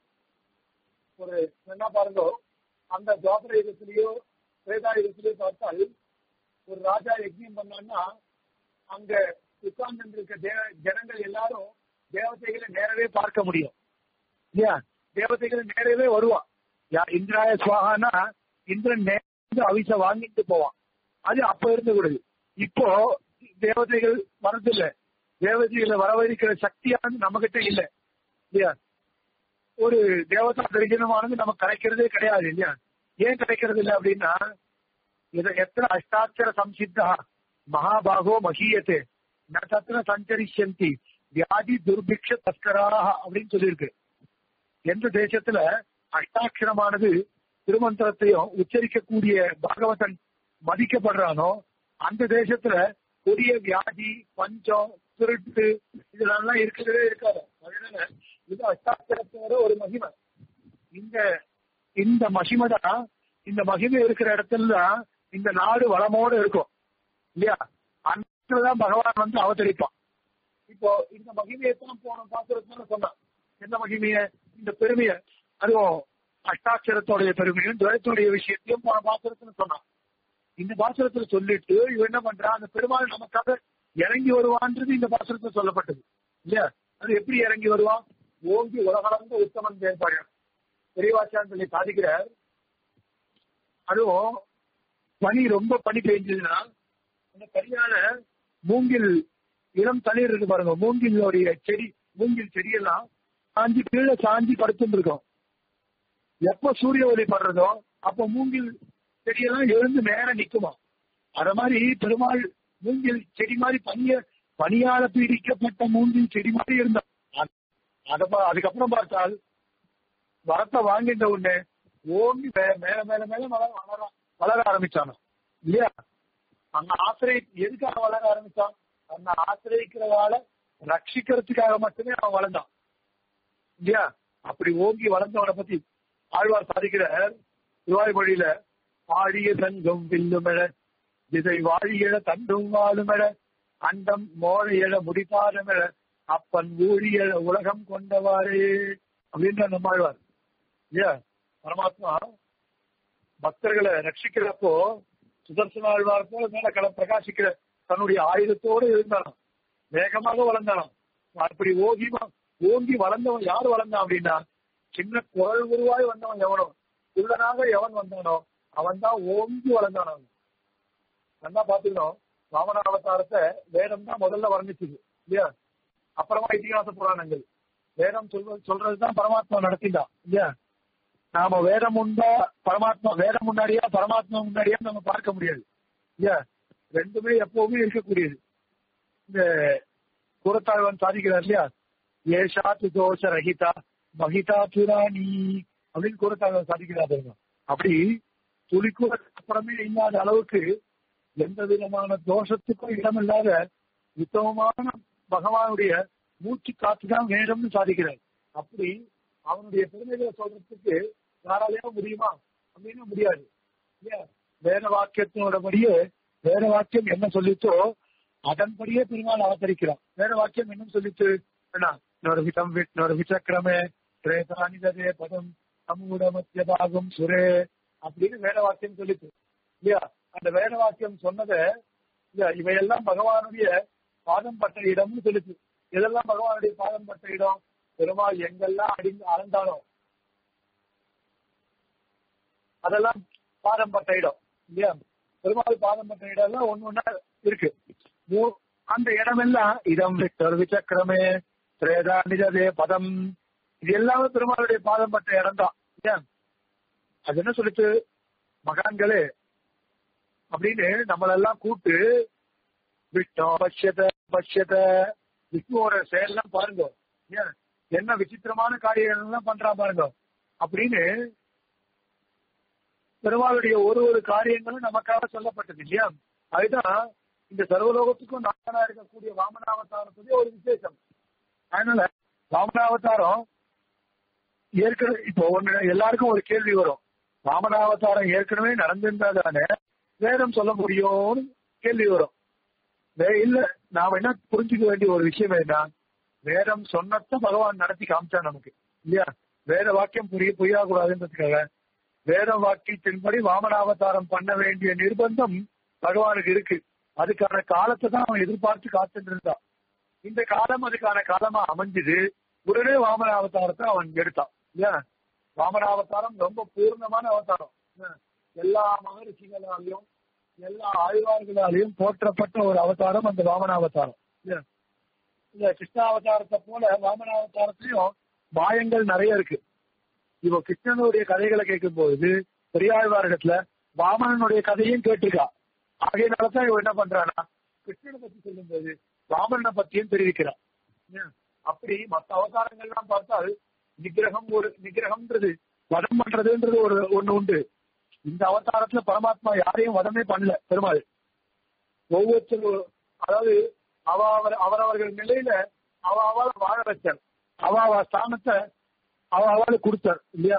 ஒரு என்ன பாருங்க அந்த துவாபர யுகத்திலேயோ திரேதா யுகத்திலேயோ பார்த்தால் ஒரு ராஜா யஜ்யம் பண்ணான்னா அங்க உட்கார்ந்து இருக்க தேவ ஜனங்கள் எல்லாரும் தேவதைகளை நேரவே பார்க்க முடியும் இல்லையா தேவதைகளை நேரவே வருவான் யா இந்திராய சுவாகானா இந்திரன் நேர்ந்து அவிச வாங்கிட்டு போவான் அது அப்ப இருந்து விடுது இப்போ தேவதைகள் வரதில்லை தேவதைகளை வரவழைக்கிற சக்தியானது நம்ம கிட்ட இல்ல இல்லையா ஒரு தேவதா தரிசனமானது நமக்கு கிடைக்கிறதே கிடையாது இல்லையா ஏன் கிடைக்கிறது இல்லை அப்படின்னா இது எத்தனை அஷ்டாட்சர சம்சித்தா மகாபாகோ மகீயத்தே ந தத்திர சஞ்சரிஷந்தி வியாதி துர்பிக்ஷ தஸ்கராக அப்படின்னு சொல்லியிருக்கு எந்த தேசத்துல அஷ்டாட்சரமானது திருமந்திரத்தையும் உச்சரிக்கக்கூடிய பாகவதன் மதிக்கப்படுறானோ அந்த தேசத்துல கொடிய வியாதி பஞ்சம் திருட்டு இதெல்லாம் இருக்கவே இருக்காது அதனால இது அஷ்டாட்சரத்தோட ஒரு மகிமை இந்த இந்த மகிமை தான் இந்த மகிமை இருக்கிற இடத்துல தான் இந்த நாடு வளமோடு இருக்கும் இல்லையா அந்த இடத்துல தான் பகவான் வந்து அவதரிப்பான் இப்போ இந்த மகிமையை தான் போன பாசுரத்துல சொன்னான் எந்த மகிமைய இந்த பெருமைய அதுவும் அஷ்டாட்சரத்தோடைய பெருமையும் துவயத்துடைய விஷயத்தையும் போன பாசுரத்துல சொன்னான் இந்த பாசுரத்துல சொல்லிட்டு இவன் என்ன பண்றான் அந்த பெருமாள் நமக்காக இறங்கி வருவான்றது இந்த பாசுரத்துல சொல்லப்பட்டது இல்லையா அது எப்படி இறங்கி வருவான் ஓங்கி உலகளந்த உத்தமன் செயல்பாடு பெரியவாச்சான் சொல்லி சாதிக்கிறார் அதுவும் பனி ரொம்ப பனி பெஞ்சதுன்னா அந்த பனியால மூங்கில் இளம் தளிர் இருக்கு பாருங்க மூங்கிலோடைய செடி மூங்கில் செடியெல்லாம் சாஞ்சி கீழே சாஞ்சி படுத்துட்டு இருக்கும் எப்ப சூரிய ஒளி படுறதோ அப்ப மூங்கில் செடியெல்லாம் எழுந்து நேர நிக்குமா அத மாதிரி பெருமாள் மூங்கில் செடி மாதிரி பனிய பனியால பீடிக்கப்பட்ட மூங்கில் செடி மாதிரி இருந்தான் அத பா- அதுக்கப்புறம் பார்த்தால் வரத்தை வாங்கிட்ட உடனே ஓங்கி மே- மேல மேல மேல வளர வளர வளர ஆரம்பிச்சானோ இல்லையா அந்த ஆசிரியை எதுக்காக வளர ஆரம்பிச்சான் அந்த ஆசிரியக்கிறவால ரட்சிக்கிறதுக்காக மட்டுமே அவன் வளர்ந்தான் இல்லையா அப்படி ஓங்கி வளர்ந்தவனை பத்தி ஆழ்வார் சாதிக்கிறார் திருவாய் மொழியில பாடிய தங்கம் வில்லுமெழ திசை வாழியழ தண்டும் வாழுமெழ அண்டம் மோழையழ முடிப்பாரமெழ அப்பன் ஊழியழ உலகம் கொண்டவாறே அப்படின்ற நம்ம ஆழ்வார் இல்லையா பரமாத்மா பக்தர்களை ரட்சிக்கிறப்போ சுதர்சன ஆழ்வார் போல மேல கல பிரகாசிக்கிற தன்னுடைய ஆயுதத்தோடு இருந்தானாம் வேகமாக வளர்ந்தானாம் அப்படி ஓகிமா ஓங்கி வளர்ந்தவன் யார் வளர்ந்தான் அப்படின்னா சின்ன குரல் உருவாய் வந்தவன் எவனோ உள்ளனாக எவன் வந்தானோ அவன் தான் ஓங்கி வளர்ந்தான் அவன் நல்லா பாத்துக்கணும் வாமன அவதாரத்தை வேதம் தான் முதல்ல வர்ணிச்சுது இல்லையா அப்புறமா இதிகாச புராணங்கள் வேதம் சொல்வது சொல்றதுதான் பரமாத்மா நடத்திட்டான் இல்லையா நாம வேதம் உண்டா பரமாத்மா வேதம் முன்னாடியா பரமாத்மா முன்னாடியா நம்ம பார்க்க முடியாது இல்லையா ரெண்டுமே எப்பவுமே இருக்கக்கூடியது இந்த குரத்தாழ்வன் சாதிக்கிறார் இல்லையா ஏஷாத்து தோஷ ரஹிதா மகிதா புராணி அப்படின்னு குரத்தாழ்வன் சாதிக்கிறார் பாருங்க. அப்படி துளிக்கூட அப்புறமே இல்லாத அளவுக்கு எந்த விதமான தோஷத்துக்கும் இடமில்லாத உத்தமமான பகவானுடைய மூச்சு காத்து தான் வேணும்னு சாதிக்கிறார் அப்படி அவனுடைய பெருமைகளை சொல்றதுக்கு யாராலையும் முடியுமா அப்படின்னு முடியாது இல்லையா வேத வாக்கியத்தினோடபடியே வேத வாக்கியம் என்ன சொல்லித்தோ அதன்படியே பெருமாள் அவதரிக்கிறான் வேத வாக்கியம் என்ன சொல்லித்து என்ன நொருவிதம் விட் நொருவிசக்கிரமே திரேதானிதே பதம் சமூட மத்திய பாகம் சுரே அப்படின்னு வேத வாக்கியம் சொல்லித்து இல்லையா அந்த வேத வாக்கியம் சொன்னதை இல்லையா இவையெல்லாம் பகவானுடைய பாதம் பட்ட இடம்னு சொல்லிச்சு எதெல்லாம் பகவானுடைய பாதம் பட்ட இடம் பெருமாள் எங்கெல்லாம் அடிந்து அளந்தானோ அதெல்லாம் பாதம் பட்ட இடம் இல்லையா பெருமாள் பாதம் பட்ட இடம் எல்லாம் ஒண்ணு ஒண்ணா இருக்கு ஓ- அந்த இடமெல்லாம் இதம் விட்டர் விசக்கிரமே திரேதா நிஜதே பதம் இது எல்லாமே பெருமாளுடைய பாதம் பட்ட இடம் தான் ஏன் அது என்ன சொல்லிட்டு மகான்களே அப்படின்னு நம்மளெல்லாம் கூப்பிட்டு விட்டோம் பட்சத பட்சத விஷ்ணுவோட செயல்லாம் பாருங்க ஏன் என்ன விசித்திரமான காரியங்கள் எல்லாம் பண்றான் பாருங்க அப்படின்னு பெருமாளுடைய ஒரு ஒரு காரியங்களும் நமக்காக சொல்லப்பட்டது இல்லையா அதுதான் இந்த சர்வலோகத்துக்கும் நாயனா இருக்கக்கூடிய வாமனாவதாரத்துடைய ஒரு விசேஷம் அதனால வாமனாவதாரம் ஏற்கனவே இப்போ ஒண்ணு எல்லாருக்கும் ஒரு கேள்வி வரும் வாமனாவதாரம் ஏற்கனவே நடந்திருந்தா தானே வேதம் சொல்ல முடியும்னு கேள்வி வரும் வே- இல்ல நாம என்ன புரிஞ்சுக்க வேண்டிய ஒரு விஷயம் என்ன வேதம் சொன்னத பகவான் நடத்தி காமிச்சா நமக்கு இல்லையா வேத வாக்கியம் புரிய புரியக்கூடாதுன்றதுக்காக வேத வாக்கியத்தின்படி வாமனாவதாரம் பண்ண வேண்டிய நிர்பந்தம் பகவானுக்கு இருக்கு அதுக்கான காலத்தை தான் அவன் எதிர்பார்த்து காத்துட்டு இருந்தான் இந்த காலம் அதுக்கான காலமா அமைஞ்சது உடனே வாமன அவதாரத்தை அவன் எடுத்தான் இல்லையா வாமன அவதாரம் ரொம்ப பூர்ணமான அவதாரம் என்ன? எல்லா மகரிஷிகளாலையும் எல்லா ஆழ்வார்களாலையும் போற்றப்பட்ட ஒரு அவதாரம் அந்த வாமன அவதாரம் இல்லையா இந்த கிருஷ்ணாவதாரத்தை போல வாமன அவதாரத்திலையும் மாயங்கள் நிறைய இருக்கு இப்போ கிருஷ்ணனுடைய கதைகளை கேட்கும் பொழுது பெரியாழ்வாரிடத்துல வாமனனுடைய கதையும் கேட்டிருக்கா ஆகையினாலதான் இவன் என்ன பண்றானா கிருஷ்ணனை பத்தி சொல்லும்போது வாமனனை பத்தியும் தெரிவிக்கிறான் ஏன்? அப்படி மற்ற அவதாரங்கள்லாம் பார்த்தால் நிகிரகம் ஒரு நிகிரகம்ன்றது வதம் பண்றதுன்றது ஒரு ஒண்ணு உண்டு இந்த அவதாரத்துல பரமாத்மா யாரையும் வதமே பண்ணல பெருமாள் ஒவ்வொருத்தரும் அதாவது அவ அவர் அவரவர்கள் நிலையில அவ அவளை வாழ வச்சார் அவ அவ ஸ்தானத்தை அவ அவளுக்கு கொடுத்தார் இல்லையா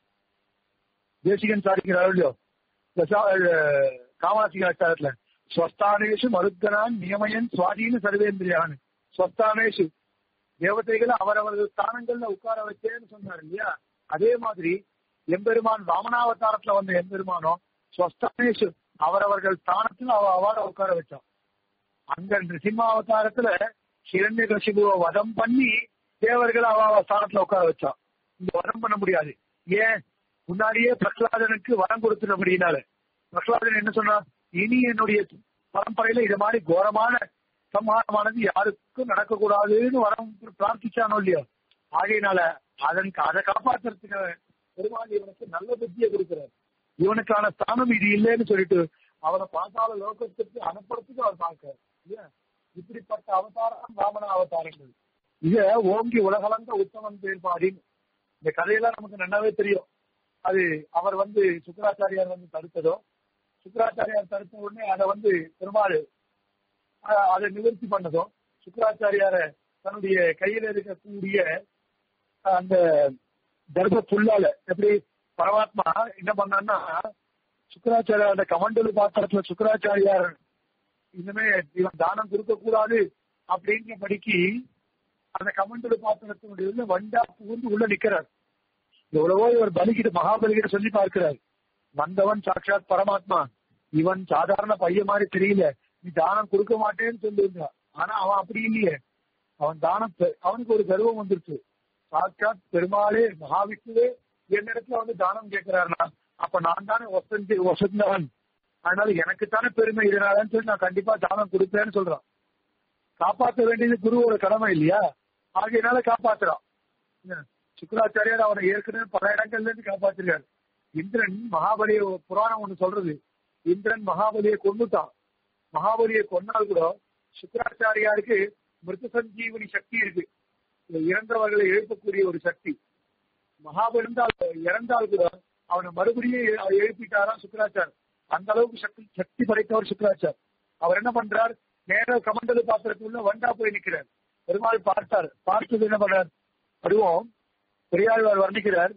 தேசிகன் சாதிக்கிறார் இல்லையோ இந்த சா- அஹ் காமாசிகாச்சாரத்துல ஸ்வஸ்தானேஷு மருத்தனான் நியமயன் சுவாதீன சர்வேந்திரியான் ஸ்வஸ்தானேஷு தேவதைகளை அவரவர்கள் ஸ்தானங்கள்ல உட்கார வச்சேன்னு சொன்னார் இல்லையா அதே மாதிரி எம்பெருமான் வாமனாவதாரத்துல வந்த எம்பெருமானோ ஸ்வஸ்தானேஷு அவரவர்கள் ஸ்தானத்துல அவ அவளை உட்கார வச்சான் அங்க நிருசிம்மாவதாரத்துல ஹிரண்ய கசிபுவ வதம் பண்ணி தேவர்களை அவ அவ ஸ்தானத்துல உட்கார வச்சான் இங்க வதம் பண்ண முடியாது ஏன் முன்னாடியே பிரகலாதனுக்கு வரம் கொடுத்துட்டபடினால பிரகலாதன் என்ன சொன்னா இனி என்னுடைய பரம்பரையில இது மாதிரி கோரமான சம்ஹாரமானது யாருக்கும் நடக்கக்கூடாதுன்னு வரம் பிரார்த்திச்சானோ இல்லையோ ஆகையினால அதன் அதை காப்பாத்துறதுக்கு பெருமாள் இவனுக்கு நல்ல புத்தியை கொடுக்கிறார் இவனுக்கான ஸ்தானம் இது இல்லைன்னு சொல்லிட்டு அவனை பாத்தாள லோகத்துக்கு அனுப்புறதுக்கு அவர் பார்க்கிறார் இல்லையா இப்படிப்பட்ட அவதாரம் ராமன அவதாரங்கள் இத ஓங்கி உலகளந்த உத்தமன் பேர்பாடின்னு இந்த கதையெல்லாம் நமக்கு நல்லாவே தெரியும் அது அவர் வந்து சுக்கராச்சாரியார் வந்து தடுத்ததோ சுக்கராச்சாரியார் தடுத்த உடனே அதை வந்து பெருமாள் அஹ், அதை நிவர்த்தி பண்ணதோ சுக்கராச்சாரியார தன்னுடைய கையில இருக்கக்கூடிய அஹ், அந்த தர்ப புல்லால எப்படி பரமாத்மா என்ன பண்ணான்னா சுக்கராச்சாரியார் அந்த கமண்டலு பாத்திரத்துல சுக்கராச்சாரியார் இனிமே இவன் தானம் கொடுக்க கூடாது அப்படிங்கிற படிக்கு அந்த கமண்டலு பாத்திரத்தினுடைய உள்ள வண்டா புகுந்து உள்ள நிக்கிறார் எவ்வளவோ இவர் பலிகிட்ட மகாபலிகிட்ட சொல்லி பார்க்கிறார் வந்தவன் சாட்சாத் பரமாத்மா இவன் சாதாரண பையன் மாதிரி தெரியல நீ தானம் கொடுக்க மாட்டேன்னு சொல்லியிருந்தான் ஆனா அவன் அப்படி இல்லையே அவன் தானம் பெ- அவனுக்கு ஒரு கர்வம் வந்துருச்சு சாட்சாத் பெருமாளே மகாவிஷ்ணுவே என்னிடத்துல வந்து தானம் கேட்கிறாருனா அப்ப நான் தானே வசந்தி வசந்தவன் அதனால எனக்குத்தானே பெருமை இதனாலன்னு சொல்லி நான் கண்டிப்பா தானம் கொடுப்பேன்னு சொல்றான் காப்பாற்ற வேண்டியது குருவோட கடமை இல்லையா ஆகையினால காப்பாத்துறான் என்ன? சுக்கராச்சாரியார் அவரை ஏற்கனவே பல இடங்கள்ல இருந்து காப்பாத்திருக்காரு இந்திரன் மகாபலிய புராணம் ஒண்ணு சொல்றது இந்திரன் மகாபலியை கொண்டுட்டான் மகாபலியை கொன்னால் கூட சுக்கராச்சாரியாருக்கு மிருத சஞ்சீவனி சக்தி இருக்கு இந்த இறந்தவர்களை எழுப்பக்கூடிய ஒரு சக்தி மகாபலி இருந்தால் இறந்தால் கூட அவனை மறுபடியும் எ- எழுப்பிட்டாராம் சுக்கராச்சார் அந்த அளவுக்கு சக்தி சக்தி படைத்தவர் சுக்கராச்சார் அவர் என்ன பண்றார் நேர கமண்டல பாத்திரத்துள்ள வண்டா போய் நிக்கிறார் பெருமாள் பார்த்தார் பார்த்தது என்ன பண்றார் அதுவும் பெரியாழ்வார் வர்ணிக்கிறார்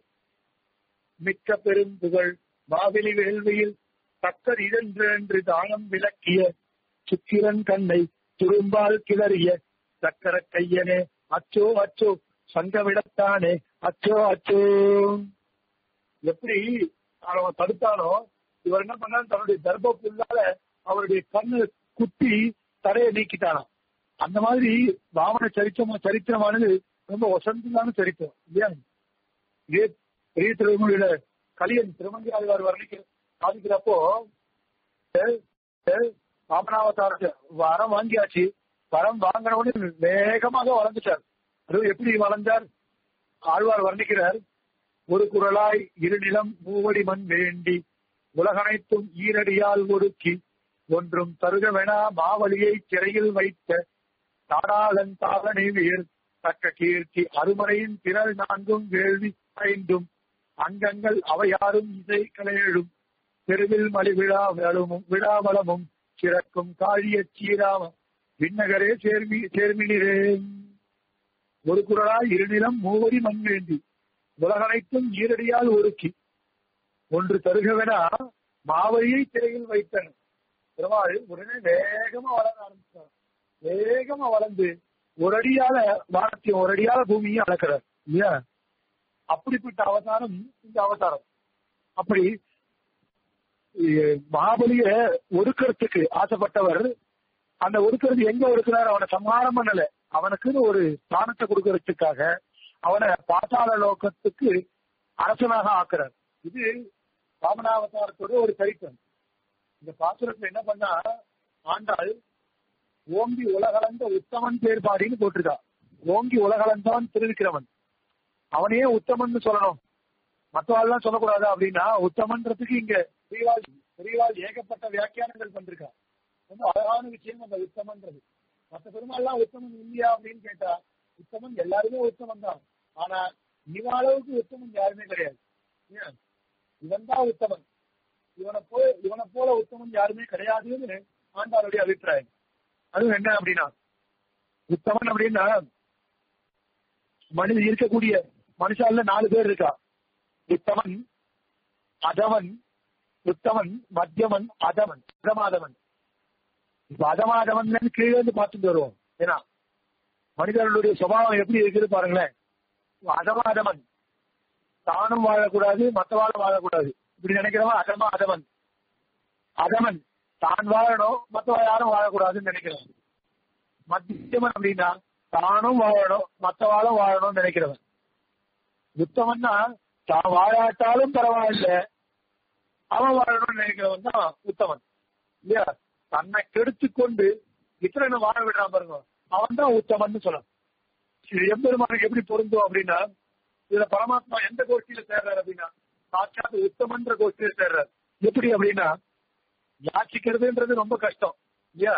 மிக்க பெரும் புகழ் மாவிலி வேள்வியில் தக்கர் இதென்று என்று தானம் விளக்கிய சுக்கிரன் கண்ணை துரும்பால் கிளறிய சக்கர கையனே அச்சோ அச்சோ சங்கமிடத்தானே அச்சோ அச்சோ எப்படி அவன் தடுத்தானோ இவர் என்ன பண்ணாரு தன்னுடைய தர்ப புல்லால அவருடைய கண்ணு குத்தி தடையை நீக்கிட்டானாம் அந்த மாதிரி வாமன சரித்திரம் சரித்திரமானது ரொம்ப வசந்தமான சரித்திரம் இல்லையா இதே பெரிய திருமொழியில கலியன் திருமங்கி ஆழ்வார் வர்ணிக்க சாதிக்கிறப்போ அஹ், அஹ், வாமனாவதாரத்தை வரம் வாங்கியாச்சு வரம் வாங்கின உடனே வேகமாக வளர்ந்துட்டார் அது எப்படி வளர்ந்தார் ஆழ்வார் வர்ணிக்கிறார் ஒரு குரலாய் இருநிலம் மூவடி மண் வேண்டி உலகனைத்தும் ஈரடியால் ஒடுக்கி ஒன்றும் தருகவெனா மாவலியை சிறையில் வைத்த தாடாளன் தாளனை உயிர் தக்க கீர்த்தி அருமறையின் திரள் நான்கும் வேள்வி ஐந்தும் அங்கங்கள் அவையாரும் இசை கலையெழும் தெருவில் மலி விழாவளமும் விழாவளமும் சிறக்கும் காழிய சீராம விண்ணகரே சேர்மி சேர்மினிரே ஒரு குரலாய் இருநிலம் மூவடி மண் வேண்டி உலகனைத்தும் ஈரடியால் ஒடுக்கி ஒன்று தருகவெனா மாவழியை திரையில் வைத்தனர் பெருமாள் உடனே வேகமா வளர ஆரம்பிச்சார் வேகமா வளர்ந்து ஒரு அடியால வானத்தையும் ஒரு அடியால பூமியும் அளக்கிறார் இல்லையா அப்படிப்பட்ட அவதாரம் இந்த அவதாரம் அப்படி மகாபலிய ஒடுக்கிறதுக்கு ஆசைப்பட்டவர் அந்த ஒடுக்கிறது எங்க ஒடுக்கிறார் அவனை சம்ஹாரம் பண்ணல அவனுக்குன்னு ஒரு ஸ்தானத்தை கொடுக்கறதுக்காக அவனை பாத்தாள லோகத்துக்கு அரசனாக ஆக்குறார் இது வாமனாவதாரத்தோட ஒரு சரித்திரம் இந்த பாசுரத்துல என்ன பண்ணா ஆண்டாள் ஓங்கி உலகளந்த உத்தமன் பேர் பாடின்னு போட்டிருக்கா ஓங்கி உலகளந்தவன் திருவிக்கிரமன் அவனையே உத்தமன் சொல்லணும் மற்றவாள்லாம் சொல்லக்கூடாது அப்படின்னா உத்தமன்றதுக்கு இங்க பெரியவாள் பெரியவாள் ஏகப்பட்ட வியாக்கியானங்கள் பண்றிருக்கா ரொம்ப அழகான விஷயம் அந்த உத்தமன்றது மற்ற பெருமாள்லாம் உத்தமன் இல்லையா அப்படின்னு கேட்டா உத்தமன் எல்லாருமே உத்தமன் தான் ஆனா இவளவுக்கு உத்தமன் யாருமே கிடையாது இவன் தான் உத்தமன் இவனை போல இவனை போல உத்தமன் யாருமே கிடையாதுன்னு ஆண்டாளுடைய அபிப்பிராயம் அதுவும் என்ன அப்படின்னா உத்தமன் அப்படின்னா மனித இருக்கக்கூடிய மனுஷால நாலு பேர் இருக்கா உத்தமன் அதவன் உத்தமன் மத்தியமன் அதமன் அதமாதவன் இப்ப அதமாதவன் கீழே இருந்து பார்த்துட்டு வருவோம் ஏன்னா மனிதர்களுடைய சுபாவம் எப்படி இருக்குது பாருங்களேன் அதமாதவன் தானும் வாழக்கூடாது மற்றவாளும் வாழக்கூடாது இப்படி நினைக்கிறவன் அதமா அதவன் அதமன் தான் வாழணும் மற்றவ யாரும் வாழக்கூடாதுன்னு நினைக்கிறவன் மத்தியமன் அப்படின்னா தானும் வாழணும் மற்றவாளும் வாழணும்னு நினைக்கிறவன் உத்தமன்னா தான் வாழாட்டாலும் பரவாயில்ல அவன் வாழணும்னு நினைக்கிறவன் தான் உத்தமன் இல்லையா தன்னை கெடுத்து கொண்டு இத்தனை வாழ விடுறான் பாருங்க அவன் தான் உத்தமன் சொல்லணும் இது எம்பெருமானுக்கு எப்படி பொருந்தும் அப்படின்னா இதுல பரமாத்மா எந்த கோஷ்டியில சேர்றாரு அப்படின்னா சாட்சாத் உத்தமன்ற கோஷ்டியில சேர்றாரு எப்படி அப்படின்னா யாச்சிக்கிறதுன்றது ரொம்ப கஷ்டம் இல்லையா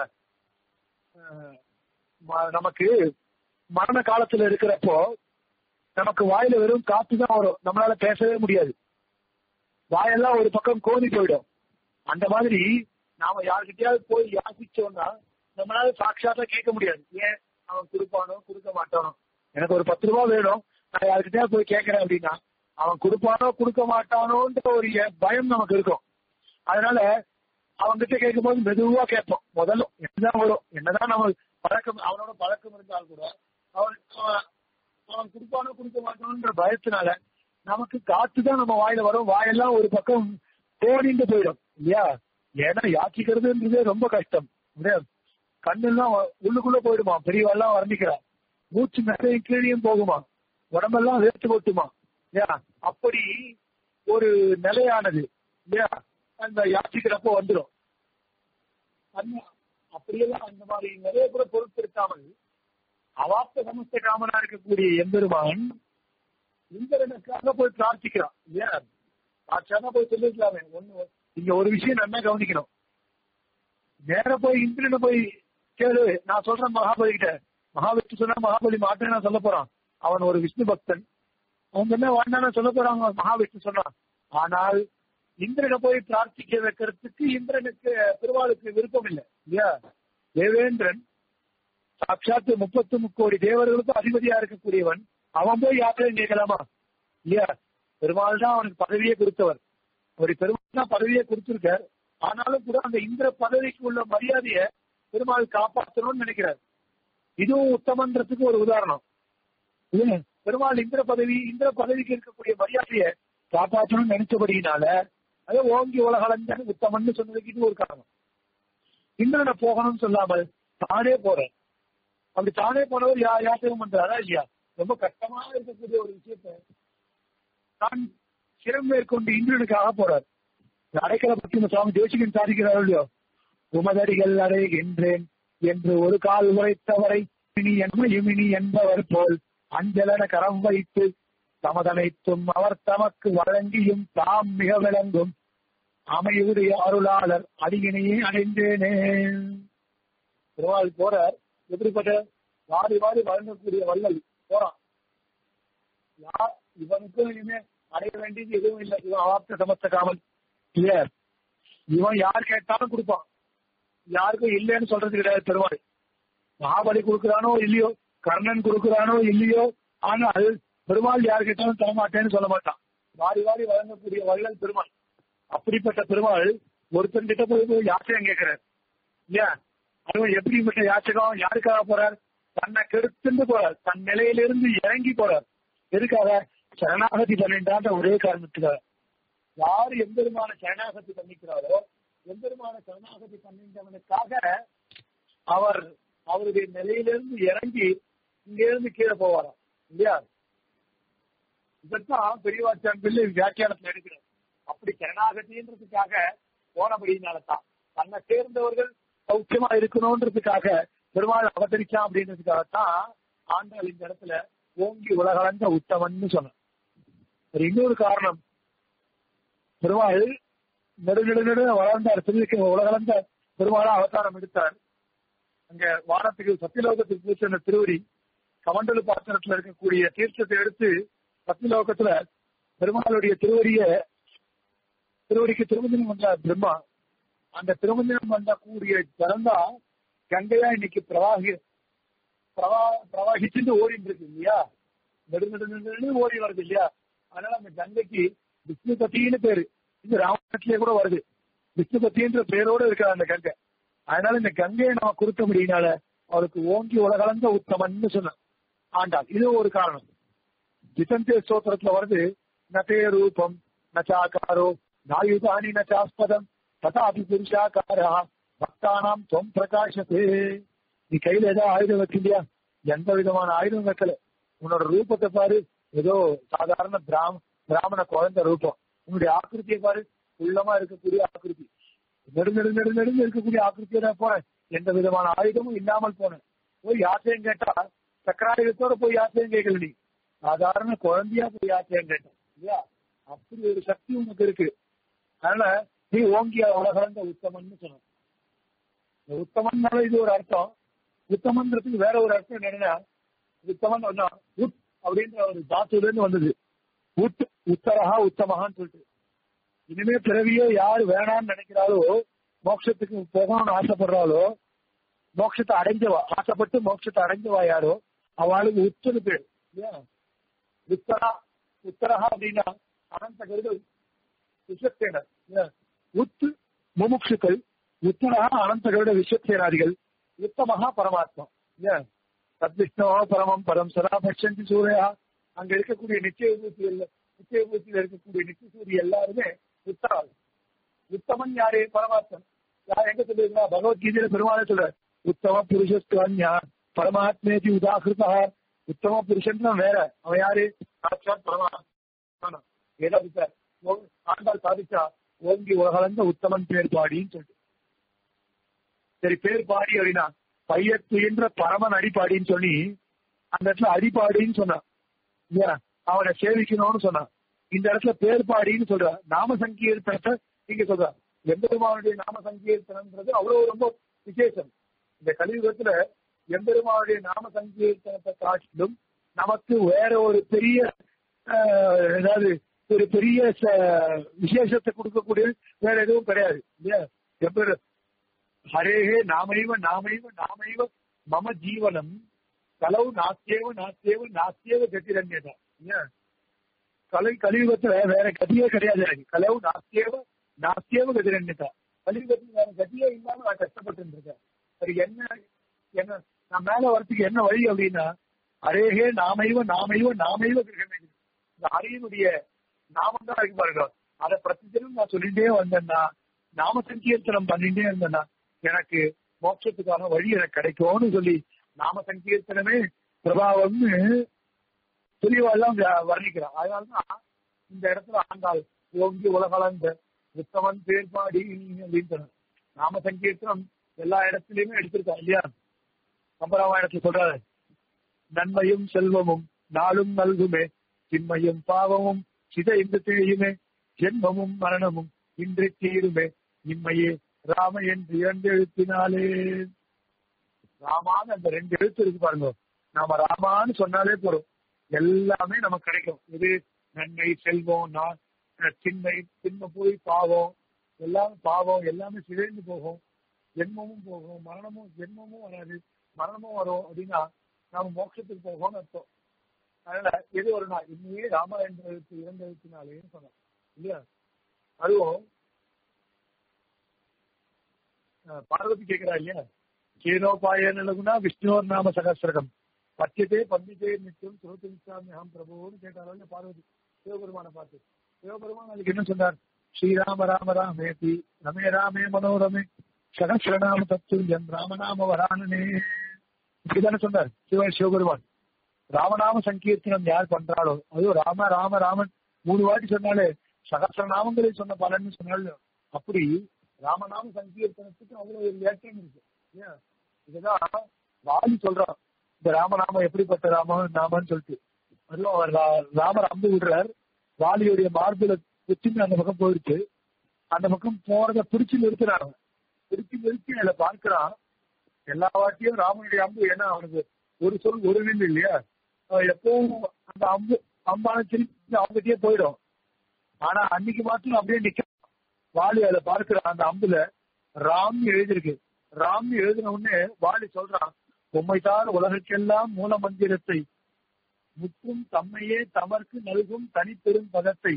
நமக்கு மரண காலத்துல இருக்கிறப்போ நமக்கு வாயில வெறும் காத்து தான் வரும் நம்மளால பேசவே முடியாது வாயெல்லாம் ஒரு பக்கம் கோதி போயிடும் அந்த மாதிரி நாம யாருக்கிட்டயாவது போய் யாசிச்சோம்னா நம்மளால சாட்சாத்தா கேட்க முடியாது ஏன் அவன் கொடுப்பானோ கொடுக்க மாட்டானோ எனக்கு ஒரு பத்து ரூபா வேணும் நான் யாருக்கிட்டயா போய் கேட்கறேன் அப்படின்னா அவன் கொடுப்பானோ கொடுக்க மாட்டானோன்ற ஒரு பயம் நமக்கு இருக்கும் அதனால அவன்கிட்ட கேட்கும் போது மெதுவா கேட்போம் முதல்ல என்னதான் வரும் என்னதான் நம்ம பழக்கம் அவனோட பழக்கம் இருந்தால் கூட அவன் அவன் கொடுப்பானோ கொடுக்க மாட்டானோன்ற பயத்தினால நமக்கு காத்து தான் நம்ம வாயில வரும் வாயெல்லாம் ஒரு பக்கம் தோணிந்து போயிடும் இல்லையா ஏன்னா யாச்சிக்கிறதுன்றதே ரொம்ப கஷ்டம் கண்ணெல்லாம் உள்ளுக்குள்ள போயிடுமா பெரியவாள்லாம் வர்ணிக்கிறா மூச்சு மேலையும் கீழையும் போகுமா உடம்பெல்லாம் வேர்த்து கொட்டுமா இல்லையா அப்படி ஒரு நிலையானது இல்லையா அந்த யாச்சிக்கிறப்போ வந்துடும் அப்படியெல்லாம் அந்த மாதிரி நிறைய கூட பொருட்படுத்தாமல் அவாப்த சமஸ்த காமனா இருக்கக்கூடிய எம்பெருமான் இந்திரனுக்காக போய் பிரார்த்திக்கிறான் இல்லையா சாட்சாதான் போய் சொல்லிருக்கலாமே ஒண்ணு இங்க ஒரு விஷயம் நல்லா கவனிக்கணும் நேர போய் இந்திரனை போய் கேளு நான் சொல்றேன் மகாபலி கிட்ட மகாவிஷ்ணு சொன்னா மகாபலி மாட்டேன் நான் சொல்ல போறான் அவன் ஒரு விஷ்ணு பக்தன் அவங்க என்ன வேண்டாம் சொல்ல போறாங்க மகாவிஷ்ணு சொன்னான் ஆனால் இந்திரனை போய் பிரார்த்திக்க வைக்கிறதுக்கு இந்திரனுக்கு பெருமாளுக்கு விருப்பம் இல்லை இல்லையா தேவேந்திரன் சாட்சாத்து முப்பத்து முக்கோடி தேவர்களுக்கும் அதிபதியா இருக்கக்கூடியவன் அவன் போய் யாத்திரை கேட்கலாமா இல்லையா பெருமாள் தான் அவனுக்கு பதவியே கொடுத்தவர் அவர் பெருமாள் தான் பதவியே கொடுத்திருக்கார் ஆனாலும் கூட அந்த இந்திர பதவிக்கு உள்ள மரியாதையை பெருமாள் காப்பாற்றணும்னு நினைக்கிறார் இதுவும் உத்தமன்றதுக்கு ஒரு உதாரணம் இல்லையா பெருமாள் இந்திர பதவி இந்திர பதவிக்கு இருக்கக்கூடிய மரியாதையை காப்பாற்றணும்னு நினைச்சபடியினால அதை ஓங்கி உலகளஞ்சன் உத்தமன்னு சொன்னதுக்கு இது ஒரு காரணம் இந்திரனை போகணும்னு சொல்லாமல் தானே போறேன் அப்படி தானே போனவர் யா யாத்திரம் பண்றாரா இல்லையா ரொம்ப கஷ்டமா இருக்கக்கூடிய ஒரு விஷயத்த தான் சிரம் மேற்கொண்டு இந்திரனுக்காக போறார் அடைக்கல பற்றி சுவாமி தேசிகன் சாதிக்கிறாரோ இல்லையோ உமதடிகள் அடைகின்றேன் என்று ஒரு கால் உரைத்தவரை இனி இமினி என்பவர் போல் அஞ்சலன கரம் வைத்து தமதனைத்தும் அவர் தமக்கு வழங்கியும் தாம் மிக விளங்கும் அமையுடைய அருளாளர் அடியினையே அடைந்தேனே திருவாள் போறார் எப்படிப்பட்ட வாரி வாரி வழங்கக்கூடிய வள்ளல் போறான் யார் இவனுக்கும் இனிமே அடைய வேண்டியது எதுவும் இல்லை இவன் அவாப்த சமஸ்த காமல் கிளியர் இவன் யார் கேட்டாலும் கொடுப்பான் யாருக்கும் இல்லைன்னு சொல்றது கிடையாது பெருமாள் மகாபலி கொடுக்குறானோ இல்லையோ கர்ணன் கொடுக்குறானோ இல்லையோ ஆனால் பெருமாள் யார் கேட்டாலும் தரமாட்டேன்னு சொல்ல மாட்டான் வாரி வாரி வழங்கக்கூடிய வள்ளல் பெருமாள் அப்படிப்பட்ட பெருமாள் ஒருத்தன் கிட்ட போய் போய் யாச்சகம் கேட்கிறார் இல்லையா அதுவும் எப்படிப்பட்ட யாச்சகம் யாருக்காக போறார் தன்னை கெடுத்துட்டு போறார் தன் நிலையிலிருந்து இறங்கி போறார் எதுக்காக சரணாகதி பண்ணிட்டான்ற ஒரே காரணத்துக்காக யார் எம்பெருமான சரணாகதி பண்ணிக்கிறாரோ எம்பெருமான சரணாகதி பண்ணின்றவனுக்காக அவர் அவருடைய நிலையிலிருந்து இறங்கி இங்க இருந்து கீழே போவாராம் இல்லையா இதத்தான் பெரியவாச்சான் பிள்ளை வியாக்கியானத்துல எடுக்கிறார் அப்படி சரணாகதின்றதுக்காக போனபடினாலதான் தன்னை சேர்ந்தவர்கள் சௌக்கியமா இருக்கணும்ன்றதுக்காக பெருமாள் அவதரிச்சான் அப்படின்றதுக்காகத்தான் ஆண்டாள் இந்த இடத்துல ஓங்கி உலகளந்த உத்தமன்னு சொன்ன ஒரு இன்னொரு காரணம் பெருமாள் நெடு நெடு நெடு வளர்ந்தார் திருவிக்கு உலகளந்த பெருமாளா அவதாரம் எடுத்தார் அங்க வானத்துக்கு சத்தியலோகத்துக்கு பூச்சின திருவடி கமண்டலு பாத்திரத்துல இருக்கக்கூடிய தீர்த்தத்தை எடுத்து சத்தியலோகத்துல பெருமாளுடைய திருவடிய திருவடிக்கு திருமஞ்சனம் வந்தார் பிரம்மா அந்த திருமஞ்சனம் வந்த கூடிய ஜலந்தா கங்கையா இன்னைக்கு பிரவாகி பிரவா பிரவாகிச்சுட்டு ஓடிட்டு இருக்கு இல்லையா நெடு நெடு நெடு ஓடி வருது இல்லையா அதனால அந்த கங்கைக்கு விஷ்ணுபத்தின்னு பேரு இந்த ராமாயணத்திலேயே கூட வருது விஷ்ணுபத்தின்ற பேரோட இருக்கிற அந்த கங்கை அதனால இந்த கங்கையை நம்ம கொடுத்த முடியினால அவருக்கு ஓங்கி உலகளந்த உத்தமன்னு சொன்ன ஆண்டாள் இது ஒரு காரணம் ஜிதந்தே ஸ்தோத்திரத்துல வருது நதே ரூபம் நச்சாக்காரோ நாயுதானி நச்சாஸ்பதம் ததாபி புருஷாக்காரா பக்தானாம் தொம் பிரகாசத்தே நீ கையில ஏதோ ஆயுதம் வச்சிருந்தியா எந்த விதமான ஆயுதம் வைக்கல உன்னோட ரூபத்தை பாரு ஏதோ சாதாரண பிராம பிராமண குழந்தை ரூபம் உன்னுடைய ஆக்கிருத்தியை பாரு உள்ளமா இருக்கக்கூடிய ஆக்கிருத்தி நெடு நெடு நெடு நெடுந்து இருக்கக்கூடிய ஆக்கிருத்தியை தான் போனேன் எந்த விதமான ஆயுதமும் இல்லாமல் போனேன் போய் யாசையும் கேட்டா சக்கராயுதத்தோட போய் யாசையும் கேட்கல நீ சாதாரண குழந்தையா போய் யாசையும் கேட்டேன் இல்லையா அப்படி ஒரு சக்தி உனக்கு இருக்கு அதனால நீ ஓங்கிய உலகந்த உத்தமன்னு சொன்ன உத்தமன்னால இது ஒரு அர்த்தம் உத்தமன்றதுக்கு வேற ஒரு அர்த்தம் என்னன்னா உத்தமன் உத் அப்படின்ற ஒரு தாத்துல இருந்து வந்தது உத் உத்தரஹா உத்தமஹான்னு சொல்லிட்டு இனிமே பிறவியோ யாரு வேணாம்னு நினைக்கிறாளோ மோட்சத்துக்கு போகணும்னு ஆசைப்படுறாளோ மோட்சத்தை அடைஞ்சவா ஆசைப்பட்டு மோட்சத்தை அடைஞ்சவா யாரோ அவளுக்கு உத்துன்னு பேர் இல்லையா உத்தரா உத்தரஹா அப்படின்னா அனந்த கருது விஸ்வசேனர் உத்து முமுட்சுக்கள் உத்தரஹா அனந்த கருட விஸ்வசேனாதிகள் உத்தமஹா பரமாத்மா இல்லையா தத்விஷ்ணோ பரமம் பரம் சதா பட்சந்தி சூரையா அங்க இருக்கக்கூடிய நிச்சய பூசிகள் நிச்சய பூசியில் இருக்கக்கூடிய நித்திய சூரிய எல்லாருமே உத்தரால் உத்தமன் யாரு பரமாத்மன் யார் எங்க சொல்லுவீங்களா பகவத்கீதையில பெருமாளே சொல்ற உத்தம புருஷஸ்துவன்யா பரமாத்மேதி உதாகிருதா உத்தம புருஷன் வேற அவன் யாரு சாட்சாத் பரமாத்மா ஏதா ஆண்டாள் சாதிச்சா ஓங்கி உலகளந்த உத்தமன் பேர் பாடின்னு சொல்லிட்டு சரி பேர் பாடி அப்படின்னா பையத்துயின்ற பரமன் அடிப்பாடின்னு சொல்லி அந்த இடத்துல அடிப்பாடின்னு சொன்னான் இல்லையா அவனை சேவிக்கணும்னு சொன்னான் இந்த இடத்துல பேர் பாடின்னு சொல்ற நாம சங்கீர்த்தனத்தை நீங்க சொல்ற எம்பெருமானுடைய நாம சங்கீர்த்தனம்ன்றது அவ்வளவு ரொம்ப விசேஷம் இந்த கலியுகத்துல எம்பெருமானுடைய நாம சங்கீர்த்தனத்தை காட்டிலும் நமக்கு வேற ஒரு பெரிய ஏதாவது ஒரு பெரிய விசேஷத்தை கொடுக்கக்கூடிய வேற எதுவும் கிடையாது இல்லையா எம்பெரு ஹரேஹே நாமைவ நாமைவ நாமைவ மம ஜீவனம் கலவு நாஸ்தேவ நாஸ்தேவ நாஸ்தேவ கதிரண்யதா கலை கலியுகத்துல வேற கதியே கிடையாது எனக்கு கலவு நாஸ்தேவ நாஸ்தேவ கதிரண்யதா கலியுகத்துல வேற கதியே இல்லாம நான் கஷ்டப்பட்டு இருக்கேன் சரி என்ன என்ன நான் மேல வரத்துக்கு என்ன வழி அப்படின்னா அரேகே நாமைவ நாமைவ நாமைவ கிரகமே இந்த அரியனுடைய நாமம் தான் இருக்கு பாருங்க அதை பிரதிதினம் நான் சொல்லிட்டே வந்தேன்னா நாம சங்கீர்த்தனம் பண்ணிட்டே இருந்தேன்னா எனக்கு மோட்சத்துக்கான வழி எனக்கு கிடைக்கும்னு சொல்லி நாம சங்கீர்த்தனமே பிரபாவம்னு தெளிவாலாம் வர்ணிக்கிறான் அதனாலதான் இந்த இடத்துல ஆண்டாள் ஓங்கி உலகளந்த உத்தமன் பேர்பாடி அப்படின்னு சொன்ன நாம சங்கீர்த்தனம் எல்லா இடத்துலயுமே எடுத்திருக்கோம் இல்லையா கம்பராமாயணத்துல சொல்றாரு நன்மையும் செல்வமும் நாளும் நல்குமே திண்மையும் பாவமும் சிதைந்து திழியுமே ஜென்மமும் மரணமும் இன்று தீருமே இம்மையே ராம என்று இரண்டு எழுத்தினாலே ராமான்னு அந்த ரெண்டு எழுத்து இருக்கு பாருங்க நாம ராமான்னு சொன்னாலே போறோம் எல்லாமே நமக்கு கிடைக்கும் இது நன்மை செல்வம் நான் திண்மை திண்மை போய் பாவம் எல்லாமே பாவம் எல்லாமே சிதைந்து போகும் ஜென்மமும் போகும் மரணமும் ஜென்மமும் வராது மரணமும் வரும் அப்படின்னா நாம மோட்சத்துக்கு போகணும்னு அர்த்தம் அதனால இது ஒரு நாள் இன்னையே ராமா என்ற எழுத்து இரண்டு எழுத்தினாலேன்னு சொன்னோம் இல்லையா அதுவும் பார்வதி கேட்கிறா இல்லையா கேனோபாயனுகுனா விஷ்ணுவர் நாம சகசிரகம் பத்தியத்தே பந்தித்தே நித்தியம் சுரத்து நிச்சாமி அகம் பிரபுன்னு கேட்டாரோ இல்லையா பார்வதி சிவபெருமான பார்த்து சிவபெருமான் அதுக்கு என்ன சொன்னார் ஸ்ரீராம ராம ராமேதி ரமே ராமே மனோரமே சகசிரநாம தத்துவம் ராமநாம வரானனே இப்படிதானே சொன்னார் சிவ சிவபெருமான் ராமநாம சங்கீர்த்தனம் யார் பண்றாளோ அதுவும் ராம ராம ராமன் மூணு வாட்டி சொன்னாலே சகசிரநாமங்களை சொன்ன பலன்னு சொன்னாலும் அப்படி ராமநாம சங்கீர்த்தனத்துக்கு அவ்வளவு ஒரு ஏற்றம் இருக்கு ஏன் இதுதான் வாலி சொல்றான் இந்த ராமநாமம் எப்படிப்பட்ட ராம நாமன்னு சொல்லிட்டு அதுவும் அவர் ராமர் அம்பு விடுறார் வாலியுடைய மார்பில குச்சின்னு அந்த பக்கம் போயிடுச்சு அந்த பக்கம் போறத பிடிச்சு நிறுத்துறாங்க பிடிச்சு நிறுத்தி அதுல பார்க்கிறான் எல்லா வாட்டியும் ராமனுடைய அம்பு ஏன்னா அவனுக்கு ஒரு சொல் ஒரு நின்று இல்லையா எப்பவும் அந்த அம்பு அம்பான திருப்பி அவங்ககிட்டயே போயிடும் ஆனா அன்னைக்கு மாத்திரம் அப்படியே நிக்க வாலி அதுல பார்க்கிற அந்த அம்புல ராம் எழுதிருக்கு ராம் எழுதின உடனே வாலி சொல்றான் உண்மைதான் உலகுக்கெல்லாம் மூல மந்திரத்தை முற்றும் தம்மையே தமர்க்கு நல்கும் தனிப்பெரும் பதத்தை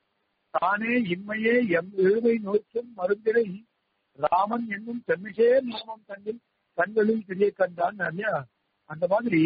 தானே இம்மையே எம் எழுவை நோக்கும் மருந்திரை ராமன் என்னும் செம்மிசே நாமம் தங்கில் கண்களில் தெரிய கண்டான் இல்லையா அந்த மாதிரி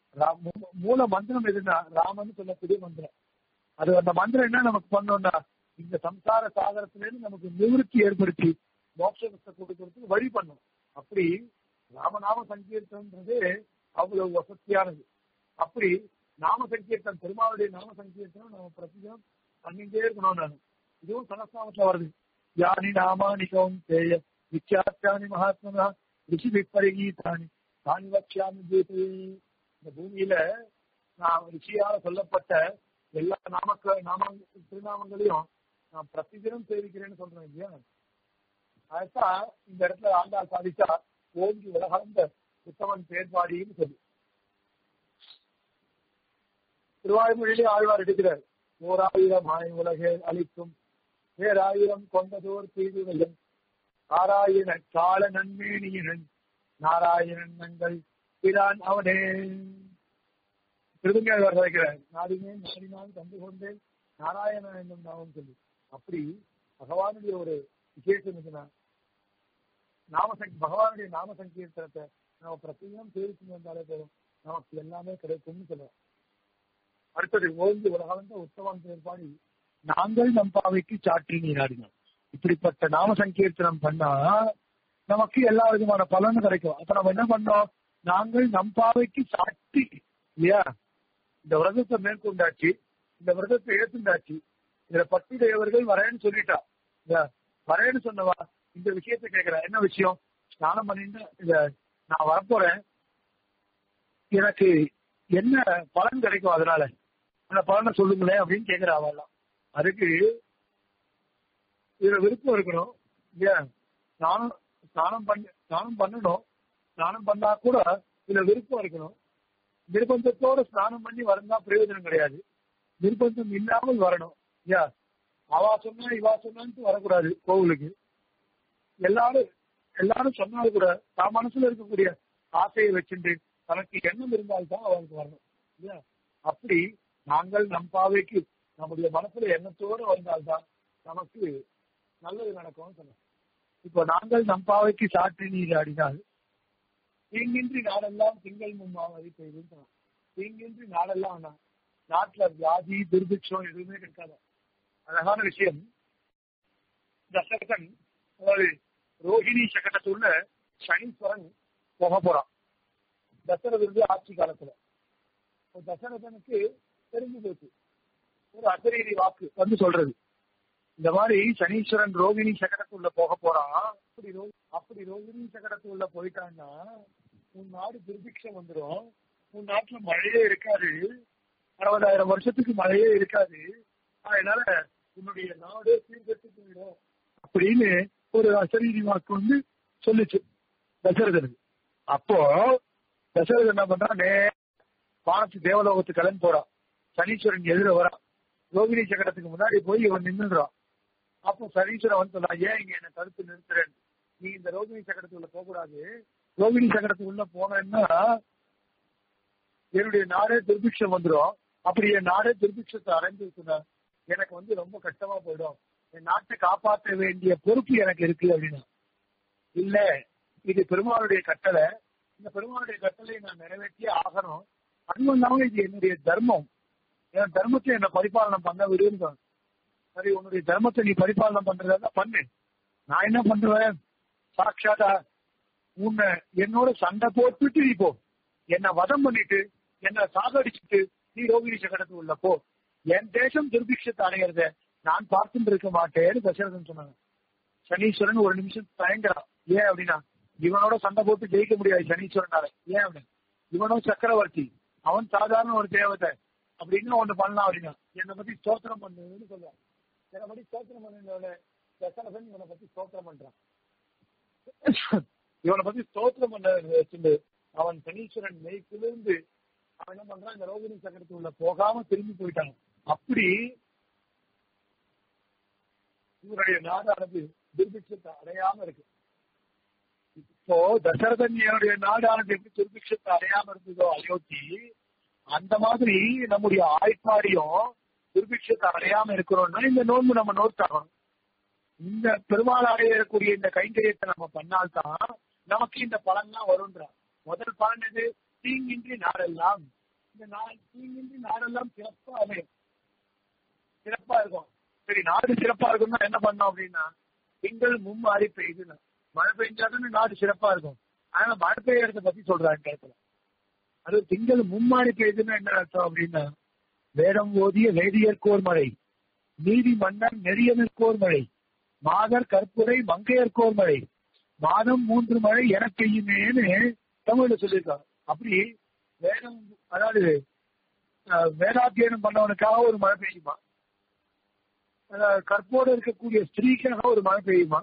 மூல மந்திரம் எதுனா ராமன் சொல்லக்கூடிய மந்திரம் அது அந்த மந்திரம் என்ன நமக்கு பண்ணோம்னா இந்த சம்சார சாகரத்திலேருந்து நமக்கு நிவர்த்தி ஏற்படுத்தி மோட்சத்தை கொடுக்கறதுக்கு வழி பண்ணும் அப்படி ராமநாம சங்கீர்த்தன்றது அவ்வளவு வசதியானது அப்படி நாம சங்கீர்த்தன் பெருமாளுடைய நாம சங்கீர்த்தனம் நம்ம பிரதிதினம் பண்ணிட்டே இருக்கணும் நான் இதுவும் சனஸ்நாமத்துல வருது யானி நாமானி கௌந்தேய விக்யாத்தானி மகாத்மனா ரிஷி விப்பரிகீதானி தானி வக்ஷாமி பூதே இந்த பூமியில நான் ரிஷியால சொல்லப்பட்ட எல்லா நாமக்க நாம திருநாமங்களையும் நான் பிரதிதினம் சேவிக்கிறேன்னு சொல்றேன் இல்லையா அதுதான் இந்த இடத்துல ஆண்டாள் சாதிச்சா ஓங்கி உலகந்த உத்தமன் பேர்பாடின்னு சொல்லி திருவாய்மொழியிலே ஆழ்வார் எடுக்கிறார் ஓராயிரம் ஆய் உலகே அளிக்கும் பேராயிரம் கொண்டதோர் தீதுவையும் ஆராயண கால நன்மேனியனன் நாராயணன் நங்கள் பிரான் அவனே திருவங்கையாழ்வார் வைக்கிறார் நாடினே நாடினால் கண்டு கொண்டேன் நாராயணன் என்னும் நாமம் சொல்லி அப்படி பகவானுடைய ஒரு விசேஷம் இதுனா நாம பகவானுடைய நாம சங்கீர்த்தனத்தை நம்ம பிரத்தியம் சேவிச்சு வந்தாலே போதும் நமக்கு எல்லாமே கிடைக்கும்னு சொல்லுவோம் அடுத்தது ஓய்ந்து உலகளந்த உத்தமன் பேர்பாடி நாங்கள் நம் பாவைக்கு சாற்றி நீராடினோம் இப்படிப்பட்ட நாம சங்கீர்த்தனம் பண்ணா நமக்கு எல்லா விதமான பலனும் கிடைக்கும் அப்ப நம்ம என்ன பண்ணோம் நாங்கள் நம் பாவைக்கு சாட்டி இல்லையா இந்த விரதத்தை மேற்கொண்டாச்சு இந்த விரதத்தை ஏத்துண்டாச்சு இதுல பக்தி தேவர்கள் வரேன்னு சொல்லிட்டா வரேன்னு சொன்னவா இந்த விஷயத்த கேக்குற என்ன விஷயம் ஸ்நானம் பண்ணிட்டு இத நான் வரப்போறேன் எனக்கு என்ன பலன் கிடைக்கும் அதனால அந்த பலனை சொல்லுங்களேன் அப்படின்னு கேக்குற அவெல்லாம் அதுக்கு இதுல விருப்பம் இருக்கணும் இல்லையா ஸ்நானம் ஸ்நானம் பண்ண ஸ்நானம் பண்ணணும் ஸ்நானம் பண்ணா கூட இதுல விருப்பம் இருக்கணும் நிர்பந்தத்தோட ஸ்நானம் பண்ணி வரந்தா பிரயோஜனம் கிடையாது நிர்பந்தம் இல்லாமல் வரணும் இல்லையா அவா சொன்னா இவா சொன்னான்ட்டு வரக்கூடாது கோவிலுக்கு எல்லாரும் எல்லாரும் சொன்னாலும் கூட தான் மனசுல இருக்கக்கூடிய ஆசையை வச்சுட்டு தனக்கு எண்ணம் இருந்தால்தான் அவளுக்கு வரணும் இல்லையா அப்படி நாங்கள் நம் பாவைக்கு நம்முடைய மனசுல எண்ணத்தோடு வந்தால்தான் நமக்கு நல்லது நடக்கும்னு சொன்னோம் இப்போ நாங்கள் நம் பாவைக்கு சாற்றி நீர் ஆடினால் தீங்கின்றி நாடெல்லாம் திங்கள் மும்மாவதி பெய்துன்னு சொன்னோம் தீங்கின்றி நாடெல்லாம் வேணாம் நாட்டுல வியாதி துர்பிக்ஷம் எதுவுமே இருக்காது அழகான விஷயம் தசரதன் அதாவது ரோஹிணி சக்கரத்துள்ள சனீஸ்வரன் போக போறான் தசரதனுடைய ஆட்சி காலத்துல தசரதனுக்கு தெரிஞ்சு போச்சு ஒரு அசரீரி வாக்கு வந்து சொல்றது இந்த மாதிரி சனீஸ்வரன் ரோகிணி சக்கரத்துள்ள போக போறான் அப்படி ரோ அப்படி ரோகிணி சக்கரத்துள்ள போயிட்டான்னா உன் நாடு துர்பிக்ஷம் வந்துடும் உன் நாட்டுல மழையே இருக்காது அறுபதாயிரம் வருஷத்துக்கு மழையே இருக்காது அதனால உன்னுடைய நாடு சீர்கட்டு போயிடும் அப்படின்னு ஒரு அசரீரி வாக்கு வந்து சொல்லுச்சு தசரதனுக்கு அப்போ தசரதன் என்ன பண்றான் நே வானத்து தேவலோகத்துக்கு கிளம்பி போறான் சனீஸ்வரன் எதிர வரான் ரோகிணி சக்கரத்துக்கு முன்னாடி போய் இவன் நின்றுறான் அப்போ சனீஸ்வரன் வந்து சொல்றான் ஏன் இங்க என்ன தடுத்து நிறுத்துறேன் நீ இந்த ரோகிணி சக்கரத்துக்குள்ள போக கூடாது ரோகிணி சக்கரத்துக்குள்ள போனேன்னா என்னுடைய நாடே துர்பிக்ஷம் வந்துடும் அப்படி என் நாடே துர்பிக்ஷத்தை அடைஞ்சிருக்குன்னா எனக்கு வந்து ரொம்ப கஷ்டமா போயிடும் என் நாட்டை காப்பாற்ற வேண்டிய பொறுப்பு எனக்கு இருக்கு அப்படின்னா இல்ல இது பெருமாளுடைய கட்டளை இந்த பெருமாளுடைய கட்டளை நான் நிறைவேற்றியே ஆகணும் அதுவும் இல்லாம இது என்னுடைய தர்மம் என் தர்மத்தை என்ன பரிபாலனம் பண்ண விரும்புங்க சரி உன்னுடைய தர்மத்தை நீ பரிபாலனம் பண்றதா பண்ணு நான் என்ன பண்ணுவேன் சாட்சாதா உன்னை என்னோட சண்டை போட்டுட்டு நீ போ என்ன வதம் பண்ணிட்டு என்ன சாகடிச்சுட்டு நீ ரோகிணி சக்கரத்து உள்ள போ என் தேசம் துர்பிக்ஷத்தை அடைகிறத நான் பார்த்துட்டு இருக்க மாட்டேன்னு தசரதன் சொன்னாங்க சனீஸ்வரன் ஒரு நிமிஷம் தயங்குறான் ஏன் அப்படின்னா இவனோட சண்டை போட்டு ஜெயிக்க முடியாது சனீஸ்வரனால ஏன் அப்படின்னு இவனோ சக்கரவர்த்தி அவன் சாதாரண ஒரு தேவதை அப்படின்னு ஒண்ணு பண்ணலாம் அப்படின்னா என்னை பத்தி ஸ்தோத்திரம் பண்ணுன்னு சொல்றான் என்னை பத்தி ஸ்தோத்திரம் பண்ண தசரதன் இவனை பத்தி ஸ்தோத்திரம் பண்றான் இவனை பத்தி ஸ்தோத்திரம் பண்ண வச்சுட்டு அவன் சனீஸ்வரன் மெய்க்குலிருந்து அவன் என்ன பண்றான் இந்த ரோகிணி சக்கரத்துக்குள்ள போகாம திரும்பி போயிட்டான் அப்படி இவருடைய நாடானது துர்பிக்ஷத்தை அடையாம இருக்கு இப்போ தசரதன்யனுடைய நாடானது எப்படி துர்பிக்ஷத்தை அடையாம இருந்ததோ அயோத்தி அந்த மாதிரி நம்முடைய ஆய்ப்பாடியும் துர்பிக்ஷத்தை அடையாம இருக்கிறோம்னா இந்த நோன்பு நம்ம நோட்டாகணும் இந்த பெருமாள் அடையக்கூடிய இந்த கைங்கரியத்தை நம்ம பண்ணால்தான் நமக்கு இந்த பலன்லாம் வரும்ன்றான் முதல் பலன் எது தீங்கின்றி நாடெல்லாம் இந்த நாள் தீங்கின்றி நாடெல்லாம் சிறப்பா அமையும் சிறப்பா இருக்கும் சரி நாடு சிறப்பா இருக்கும்னா என்ன பண்ணோம் அப்படின்னா திங்கள் மும்மாறி பெய்யுதுன்னா மழை பெஞ்சாதானே நாடு சிறப்பா இருக்கும் அதனால மழை பெய்யறத பத்தி சொல்றாங்க கேட்கல அது திங்கள் மும்மாறி பெய்யுதுன்னா என்ன அர்த்தம் அப்படின்னா வேடம் ஓதிய வேதியர்கோர் மழை நீதி மன்னர் நெறியனுக்கோர் மழை மாதர் கற்புரை மங்கையர்கோர் மழை மாதம் மூன்று மழை என பெய்யுமேன்னு தமிழ்ல சொல்லியிருக்காங்க அப்படி வேதம் அதாவது வேதாத்தியனம் பண்ணவனுக்காக ஒரு மழை பெய்யுமா கற்போடு இருக்கக்கூடிய ஸ்திரீக்காக ஒரு மழை பெய்யுமா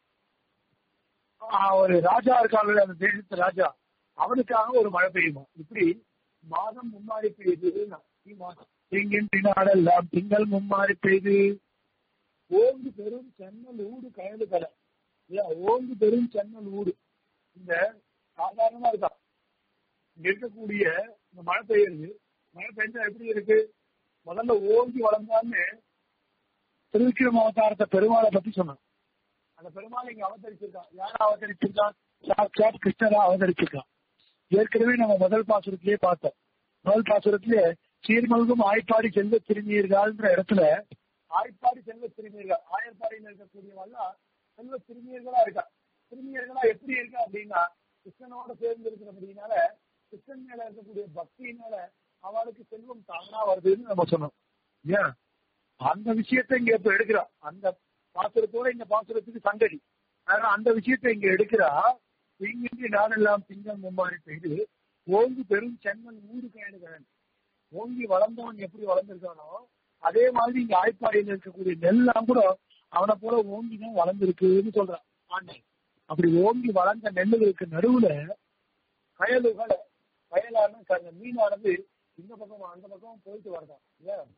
ஒரு ராஜா இருக்காங்க அந்த தேசத்து ராஜா அவனுக்காக ஒரு மழை பெய்யுமா இப்படி மாதம் மும்மாறி பெய்யுது மாதம் திங்கின்றினாடெல்லாம் திங்கள் மும்மாறி பெய்து ஓங்கு பெரும் சென்னல் ஊடு கயலு கலை ஓங்கு பெரும் சென்னல் ஊடு இந்த சாதாரணமா இருக்கா இங்க இருக்கக்கூடிய இந்த மழை பெய்யுறது மழை பெஞ்சா எப்படி இருக்கு முதல்ல ஓங்கி வளர்ந்தான்னு திருவிக்கிரம அவதாரத்தை பெருமாளை பத்தி சொன்னான் அந்த பெருமாள் இங்க அவதரிச்சிருக்கான் யாரா அவதரிச்சிருக்கான் சாட்சாத் கிருஷ்ணரா அவதரிச்சிருக்கான் ஏற்கனவே நம்ம முதல் பாசுரத்திலேயே பார்த்தோம் முதல் பாசுரத்திலே சீர்மல்கும் ஆய்ப்பாடி செல்வ திருநீர்கள்ன்ற இடத்துல ஆய்ப்பாடி செல்வ திருநீர்கள் ஆயர்பாடியில் இருக்கக்கூடியவெல்லாம் செல்வ திருநீர்களா இருக்கா திருநீர்களா எப்படி இருக்கா அப்படின்னா கிருஷ்ணனோட சேர்ந்து இருக்கிறபடினால கிருஷ்ணன் மேல இருக்கக்கூடிய பக்தியினால அவளுக்கு செல்வம் தானா வருதுன்னு நம்ம சொன்னோம் ஏன் அந்த விஷயத்த இங்க இப்ப எடுக்கிறா அந்த பாசுரத்தோட இந்த பாசுரத்துக்கு சங்கடி அதனால அந்த விஷயத்த இங்க எடுக்கிறா இங்கின்றி நாடெல்லாம் திங்கள் மும்மாறி பெய்து ஓங்கி பெரும் சென்னல் ஊடு கயனுகிறன் ஓங்கி வளர்ந்தவன் எப்படி வளர்ந்திருக்கானோ அதே மாதிரி இங்க ஆய்ப்பாடியில் இருக்கக்கூடிய நெல்லாம் கூட அவனை போல ஓங்கி தான் வளர்ந்துருக்குன்னு சொல்றான் ஆண்டை அப்படி ஓங்கி வளர்ந்த நெல்லுகளுக்கு நடுவுல கயலுகளை கயலான அந்த மீனானது இந்த பக்கம் அந்த பக்கம் போயிட்டு வரதான் ஏன்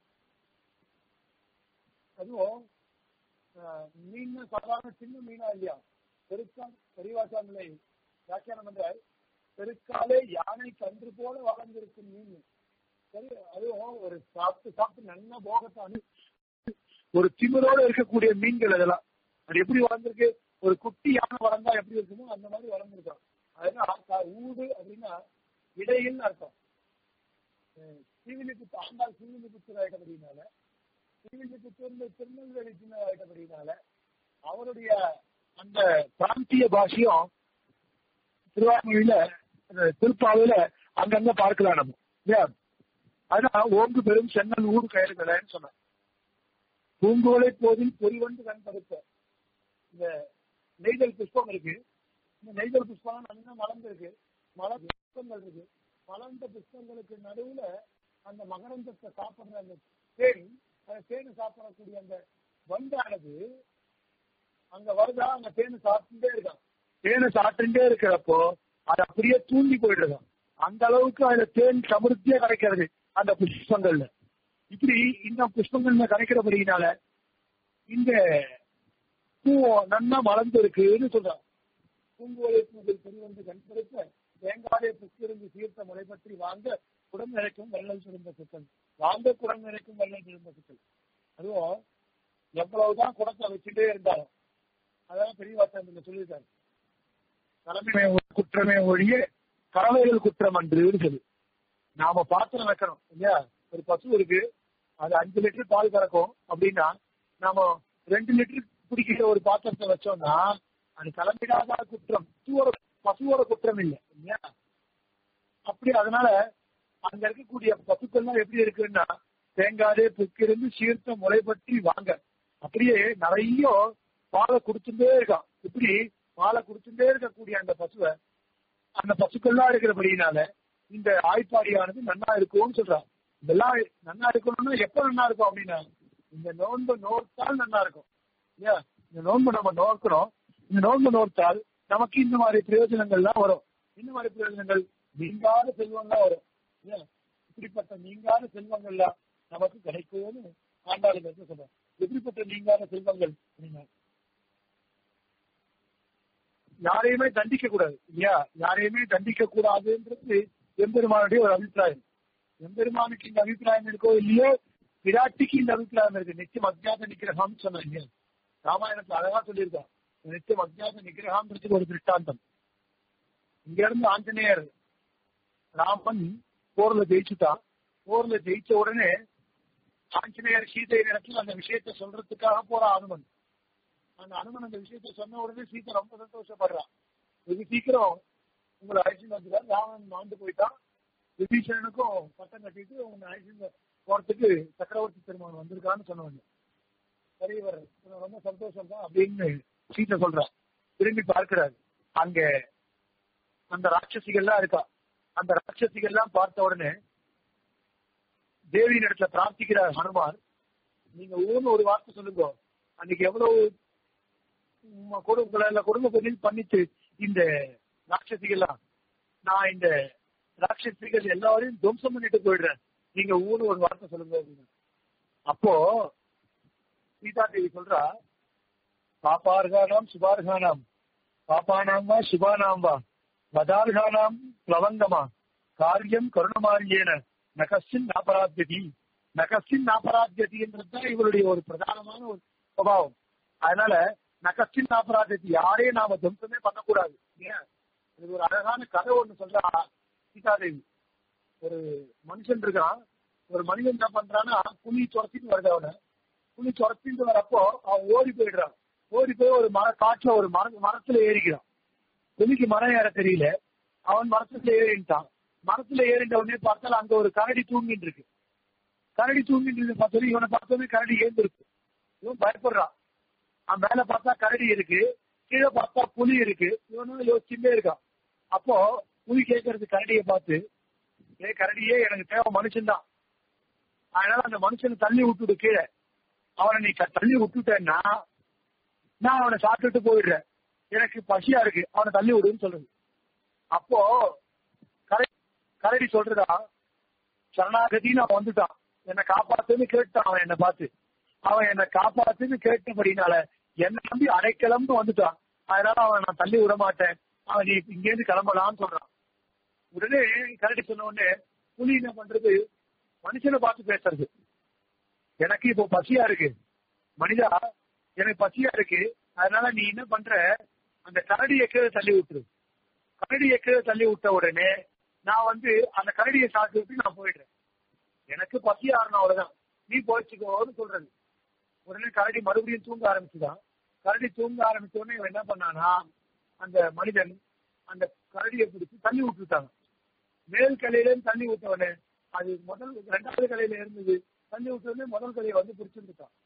அதுவும் மீன் சாதாரண சின்ன மீனா இல்லையா பெருக்கால் பெரியவாசா நிலை வியாக்கியானம் பண்ற பெருக்காலே யானை கன்று போல வளர்ந்திருக்கும் மீன் சரி அதுவும் ஒரு சாப்பிட்டு சாப்பிட்டு நல்லா போகத்தான் ஒரு திமிரோட இருக்கக்கூடிய மீன்கள் அதெல்லாம் அது எப்படி வளர்ந்துருக்கு ஒரு குட்டி யானை வளர்ந்தா எப்படி இருக்குமோ அந்த மாதிரி வளர்ந்துருக்கான் அதனால ஊடு அப்படின்னா இடையில் அர்த்தம் சீவிலிக்கு ஆண்டாள் சீவிலிபுத்தூர் ஆயிட்டபடினால சீவிலிபுத்தூர் திருநெல்வேலி சின்ன ஆயிட்டபடினால அவருடைய அந்த பிராந்திய பாஷையும் திருவாரூரில திருப்பாவையில அங்கங்க பார்க்கலாம் நம்ம இல்லையா அதனால ஓங்கு பெரும் சென்னல் ஊடு கயிறுகளன்னு சொன்னேன் பூங்குவலை போதில் பொறிவண்டு கண் படுத்த இந்த நெய்தல் புஷ்பம் இருக்கு இந்த நெய்தல் புஷ்பம் நல்லா மலர்ந்திருக்கு மலர் புஷ்பங்கள் இருக்கு மலர்ந்த புஷ்பங்களுக்கு நடுவுல அந்த மகரந்தத்தை சாப்பிடுற அந்த தேன் அந்த தேனை சாப்பிடக்கூடிய அந்த வண்டானது அங்க வருதா அங்க தேனை சாப்பிட்டுட்டே இருக்கான் தேனை சாப்பிட்டுட்டே இருக்கிறப்போ அது அப்படியே தூண்டி போயிடுறான் அந்த அளவுக்கு அதுல தேன் சமிருத்தியா கிடைக்கிறது அந்த புஷ்பங்கள்ல இப்படி இந்த புஷ்பங்கள்ல கிடைக்கிறபடினால இந்த பூ நன்னா மலர்ந்து இருக்குன்னு சொல்றான் பூங்குவலை பூவில் பெருவந்து கண்படுத்த தேங்காயை புக்கிருந்து சீர்த்த முறை பற்றி வாங்க குடம் நிறைக்கும் வெள்ளல் சுருந்த சிக்கல் வாங்க குடம் நிறைக்கும் வெள்ளல் சுருந்த சிக்கல் அதுவும் எவ்வளவுதான் குடத்தை வச்சுட்டே இருந்தாலும் அதான் பெரிய வார்த்தை நீங்க சொல்லியிருக்காரு தலைமை குற்றமே ஒழிய கறவைகள் குற்றம் அன்றுன்னு சொல்லி நாம பாத்திரம் வைக்கணும் இல்லையா ஒரு பசு இருக்கு அது அஞ்சு லிட்டர் பால் கறக்கும் அப்படின்னா நாம ரெண்டு லிட்டர் பிடிக்கிற ஒரு பாத்திரத்தை வச்சோம்னா அது கலம்பிடாத குற்றம் பசுவோட பசுவோட குற்றம் இல்லை இல்லையா அப்படி அதனால அங்க இருக்கக்கூடிய பசுக்கள்லாம் எப்படி இருக்குன்னா தேங்காதே புக்கிருந்து சீர்த்த முளை பற்றி வாங்க அப்படியே நிறைய பாலை குடிச்சுட்டே இருக்கான் இப்படி பாலை குடிச்சுட்டே இருக்கக்கூடிய அந்த பசுவை அந்த பசுக்கள்லாம் இருக்கிறபடினால இந்த ஆய்ப்பாடியானது நன்னா இருக்கும்னு சொல்றான் இதெல்லாம் நன்னா இருக்கணும்னா எப்ப நன்னா இருக்கும் அப்படின்னா இந்த நோன்பு நோர்த்தால் நன்னா இருக்கும் இல்லையா இந்த நோன்பு நம்ம நோக்கிறோம் இந்த நோன்பு நோர்த்தால் நமக்கு இந்த மாதிரி பிரயோஜனங்கள்லாம் வரும் இந்த மாதிரி பிரயோஜனங்கள் நீங்காத செல்வம்லாம் வரும் இல்லையா இப்படிப்பட்ட நீங்காத செல்வங்கள்லாம் நமக்கு கிடைக்கும்னு ஆண்டாளுக்கு சொல்றேன் எப்படிப்பட்ட நீங்காத செல்வங்கள் அப்படின்னா யாரையுமே தண்டிக்க கூடாது இல்லையா யாரையுமே தண்டிக்க கூடாதுன்றது எம்பெருமானுடைய ஒரு அபிப்பிராயம் எம்பெருமானுக்கு இந்த அபிப்பிராயம் இருக்கோ இல்லையோ விராட்டிக்கு இந்த அபிப்பிராயம் இருக்கு நித்தியம் அஜ்ஞாத நிகிரகம் சொன்னாங்க ராமாயணத்துல அழகா சொல்லியிருக்கான் நித்தியம் அஜ்ஞாத நிகிரகம்ன்றதுக்கு ஒரு திருஷ்டாந்தம் இங்க இருந்து ஆஞ்சநேயர் ராமன் போர்ல ஜெயிச்சுட்டான் போர்ல ஜெயிச்ச உடனே ஆஞ்சநேயர் சீதை இடத்துல அந்த விஷயத்த சொல்றதுக்காக போற அனுமன் அந்த அனுமன் அந்த விஷயத்த சொன்ன உடனே சீதை ரொம்ப சந்தோஷப்படுறான் வெகு சீக்கிரம் உங்களை அழைச்சிட்டு வந்துட்டார் ராமன் மாண்டு போயிட்டான் விபீஷணனுக்கும் பட்டம் கட்டிட்டு உங்க அழைச்சிட்டு போறதுக்கு சக்கரவர்த்தி பெருமான் வந்திருக்கான்னு சொன்னவங்க சரி இவர் ரொம்ப சந்தோஷம் தான் அப்படின்னு சீதை சொல்றா திரும்பி பார்க்கிறாரு அங்க அந்த ராட்சசிகள்லாம் இருக்கா அந்த ராட்சசிகள்லாம் பார்த்த உடனே தேவியின் இடத்துல பிரார்த்திக்கிறார் ஹனுமார் நீங்க ஊன்னு ஒரு வார்த்தை சொல்லுங்க அன்னைக்கு எவ்வளவு கொடுங்களை குடும்ப பதில் பண்ணிட்டு இந்த ராட்சசிகள்லாம் நான் இந்த ராட்சசிகள் எல்லாரையும் துவம்சம் பண்ணிட்டு போயிடுறேன் நீங்க ஊன்னு ஒரு வார்த்தை சொல்லுங்க அப்படின்னு அப்போ சீதா தேவி சொல்றா பாப்பார்கானாம் சுபார்கானாம் பாப்பானாம் வா சுபானாம் வா வதார்கானாம் பிளவங்கமா காரியம் கருணமாரியேன நகஸ்டின் நாபராத்தியதி நகஸ்டின் நாபராத்தியதின்றது இவருடைய ஒரு பிரதானமான ஒரு சுபாவம் அதனால நகஸ்டின் நாபராத்தியதி யாரையும் நாம துவம்சமே பண்ணக்கூடாது ஏன் இது ஒரு அழகான கதை ஒண்ணு சொல்றா சீதாதேவி ஒரு மனுஷன் இருக்கான் ஒரு மனிதன் என்ன பண்றான்னா புலி துரத்திட்டு வருது அவனை புலி துரத்திட்டு வரப்போ அவன் ஓடி போயிடுறான் ஓடி போய் ஒரு மர காட்டுல ஒரு மர மரத்துல ஏறிக்கிறான் புலிக்கு மரம் ஏற தெரியல அவன் மரத்துல ஏறிட்டான் மரத்துல ஏறிட்ட உடனே பார்த்தால் அங்க ஒரு கரடி தூங்கிட்டு இருக்கு கரடி தூங்கிட்டு இருக்கு பார்த்தோம் இவனை பார்த்தோன்னே கரடி ஏந்திருக்கு இவன் பயப்படுறான் அவன் மேல பார்த்தா கரடி இருக்கு கீழே பார்த்தா புலி இருக்கு இவனும் யோசிச்சுட்டே இருக்கான் அப்போ புலி கேட்கறது கரடியை பார்த்து ஏ கரடியே எனக்கு தேவை மனுஷன்தான் அதனால அந்த மனுஷனை தள்ளி விட்டுடு கீழே அவனை நீ தள்ளி விட்டுட்டேன்னா நான் அவனை சாப்பிட்டுட்டு போயிடுறேன் எனக்கு பசியா இருக்கு அவனை தள்ளி விடுன்னு சொல்றது அப்போ கரடி சொல்றதா சரணாகதின்னு அவன் வந்துட்டான் என்னை காப்பாத்துன்னு கேட்டான் அவன் என்னை பார்த்து அவன் என்னை காப்பாத்துன்னு கேட்டபடினால என்னை நம்பி அடைக்கலம்னு வந்துட்டான் அதனால அவன் நான் தள்ளி விட மாட்டேன் அவன் நீ இங்கேருந்து கிளம்பலாம்னு சொல்றான் உடனே கரடி சொன்ன உடனே புலி என்ன பண்றது மனுஷனை பார்த்து பேசுறது எனக்கு இப்போ பசியா இருக்கு மனிதா எனக்கு பசியா இருக்கு அதனால நீ என்ன பண்ற அந்த கரடியை கீழே தள்ளி விட்டுரு கரடியை கீழே தள்ளி விட்ட உடனே நான் வந்து அந்த கரடியை சாப்பிட்டு விட்டு நான் போயிடுறேன் எனக்கு பசி ஆறணும் அவ்வளவுதான் நீ போயிச்சுக்கோன்னு சொல்றது உடனே கரடி மறுபடியும் தூங்க ஆரம்பிச்சுதான் கரடி தூங்க ஆரம்பிச்ச உடனே இவன் என்ன பண்ணானா அந்த மனிதன் அந்த கரடியை பிடிச்சி தள்ளி விட்டுட்டாங்க மேல் கலையில தள்ளி விட்டவனே அது முதல் ரெண்டாவது கலையில இருந்தது தள்ளி விட்டவனே முதல் கலையை வந்து பிடிச்சிருந்துட்டான்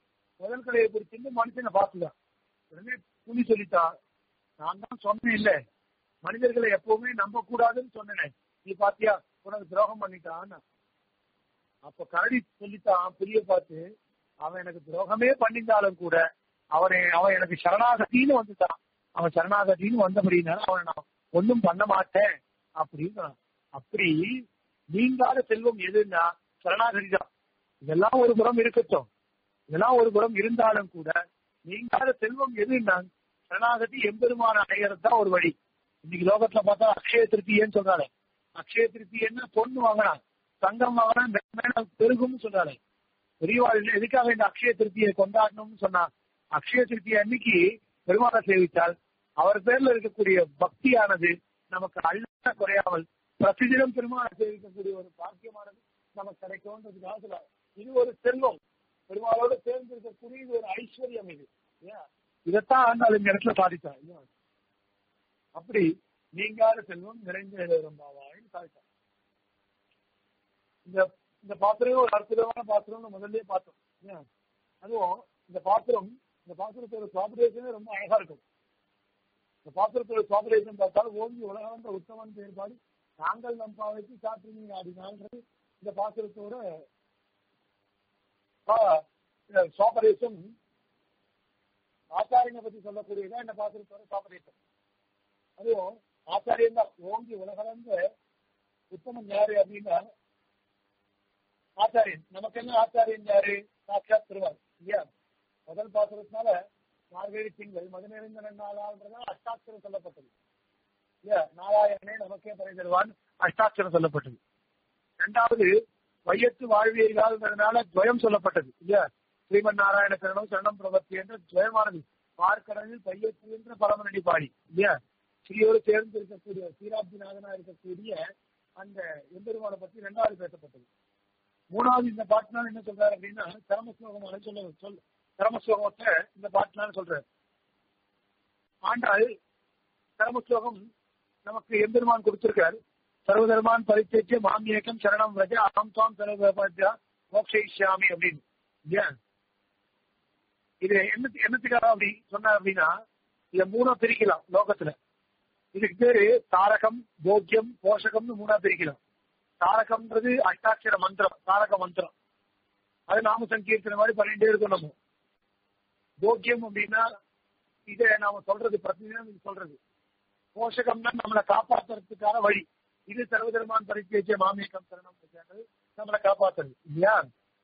முதல் கடையை பிடிச்சிருந்து மனுஷனை பார்த்துதான் உடனே புலி சொல்லிட்டான் நான் தான் சொன்னேன் இல்ல மனிதர்களை எப்பவுமே நம்ப கூடாதுன்னு சொன்னேன் நீ பாத்தியா உனக்கு துரோகம் பண்ணிட்டான் அப்ப கரடி சொல்லித்தான் புலிய பார்த்து அவன் எனக்கு துரோகமே பண்ணியிருந்தாலும் கூட அவனை அவன் எனக்கு சரணாகத்தின்னு வந்துட்டான் அவன் சரணாகத்தின்னு வந்தபடினால அவனை நான் ஒன்றும் பண்ண மாட்டேன் அப்படின்னு அப்படி நீங்காத செல்வம் எதுன்னா சரணாகதி தான் இதெல்லாம் ஒரு புறம் இருக்கட்டும் இதெல்லாம் ஒரு புறம் இருந்தாலும் கூட நீங்காத செல்வம் எதுன்னா சரணாகதி எம்பெருமான அடையிறது தான் ஒரு வழி இன்னைக்கு லோகத்துல பார்த்தா அக்ஷய திருப்தியன்னு சொல்றாரு அக்ஷய திருப்தியன்னா பொண்ணு வாங்கினா தங்கம் வாங்கினா மேல பெருகும்னு சொல்றாரு பெரியவாள் எதுக்காக இந்த அக்ஷய திருப்தியை கொண்டாடணும்னு சொன்னா அக்ஷய திருப்தி அன்னைக்கு பெருமாளை சேவித்தால் அவர் பேர்ல இருக்கக்கூடிய பக்தியானது நமக்கு அள்ள குறையாமல் பிரசிதிடம் பெருமாளை சேவிக்கக்கூடிய ஒரு பாக்கியமானது நமக்கு கிடைக்கும்ன்றதுக்காக சொல்றாரு இது ஒரு செல்வம் பெருமாளோட சேர்ந்து இருக்கக்கூடிய இது ஒரு ஐஸ்வர்யம் இது இதைத்தான் ஆண்டாள் இந்த இடத்துல சாதித்தார் அப்படி நீங்காத செல்வம் நிறைந்த பாவாயின்னு சாதித்தார் இந்த இந்த பாத்திரம் ஒரு அற்புதமான பாத்திரம்னு முதல்ல பார்த்தோம் அதுவும் இந்த பாத்திரம் இந்த பாத்திரத்தோட சுவாபரேஷனே ரொம்ப அழகா இருக்கும் இந்த பாத்திரத்தோட சுவாபரேஷன் பார்த்தாலும் ஓங்கி உலகம் உத்தமன் செயல்பாடு நாங்கள் நம் பாவைக்கு சாப்பிடுங்க அப்படின்னான்றது இந்த பாத்திரத்தோட சுவாபரேஷன் ஆச்சாரியனை பத்தி சொல்லக்கூடியதான் இந்த பாத்திரத்தோட சுவாபரேஷன் அதுவும் ஆச்சாரியன் தான் ஓங்கி உலகளந்த உத்தமன் யாரு அப்படின்னா ஆச்சாரியன் நமக்கு என்ன ஆச்சாரியன் யாரு சாட்சாத் திருவார் இல்லையா முதல் பாசுரத்தினால மார்கழி திங்கள் மதுநெறிந்த நாளான்றதால் அஷ்டாட்சரம் சொல்லப்பட்டது இல்லையா நாராயணனே நமக்கே பறை தருவான் அஷ்டாட்சரம் சொல்லப்பட்டது இரண்டாவது வையத்து வாழ்வியர்களால் துவயம் சொல்லப்பட்டது இல்லையா ஸ்ரீமன் நாராயண சரணம் சரணம் பிரபத்தி என்ற துவயமானது பார்க்கடலில் பையத்து என்ற பரமநடி பாடி இல்லையா ஸ்ரீயோடு சேர்ந்து இருக்கக்கூடிய சீராப்திநாதனா இருக்கக்கூடிய அந்த எம்பெருமானை பத்தி இரண்டாவது பேசப்பட்டது மூணாவது இந்த பாட்டுனால என்ன சொல்றாரு அப்படின்னா கரமஸ்லோகமான சொல்ல சொல் கரமஸ்லோகத்தை இந்த பாட்டுனால சொல்றாரு ஆண்டாள் கரமஸ்லோகம் நமக்கு எம்பெருமான் கொடுத்திருக்காரு சர்வதர்மான் பரித்தேற்றிய மாமியக்கம் சரணம் வஜ அகம் தாம் சர்வபத்யா மோக்ஷயிஷ்யாமி அப்படின்னு இல்லையா இது என்ன என்னத்துக்காக அப்படி சொன்னார் அப்படின்னா இத மூணா பிரிக்கலாம் லோகத்துல இதுக்கு பேரு தாரகம் போக்கியம் போஷகம்னு மூணா பிரிக்கலாம் தாரகம்ன்றது அஷ்டாட்சர மந்திரம் தாரக மந்திரம் அது நாம சங்கீர்த்தன மாதிரி பண்ணிட்டே இருக்கோம் நம்ம போக்கியம் அப்படின்னா இதை நாம சொல்றது பிரதிதினம் சொல்றது போஷகம்னா நம்மளை காப்பாத்துறதுக்கான வழி இது சர்வதர்மான் பரிச்சேச்சிய மாமியக்கம் சரணம் நம்மளை காப்பாத்துறது இல்லையா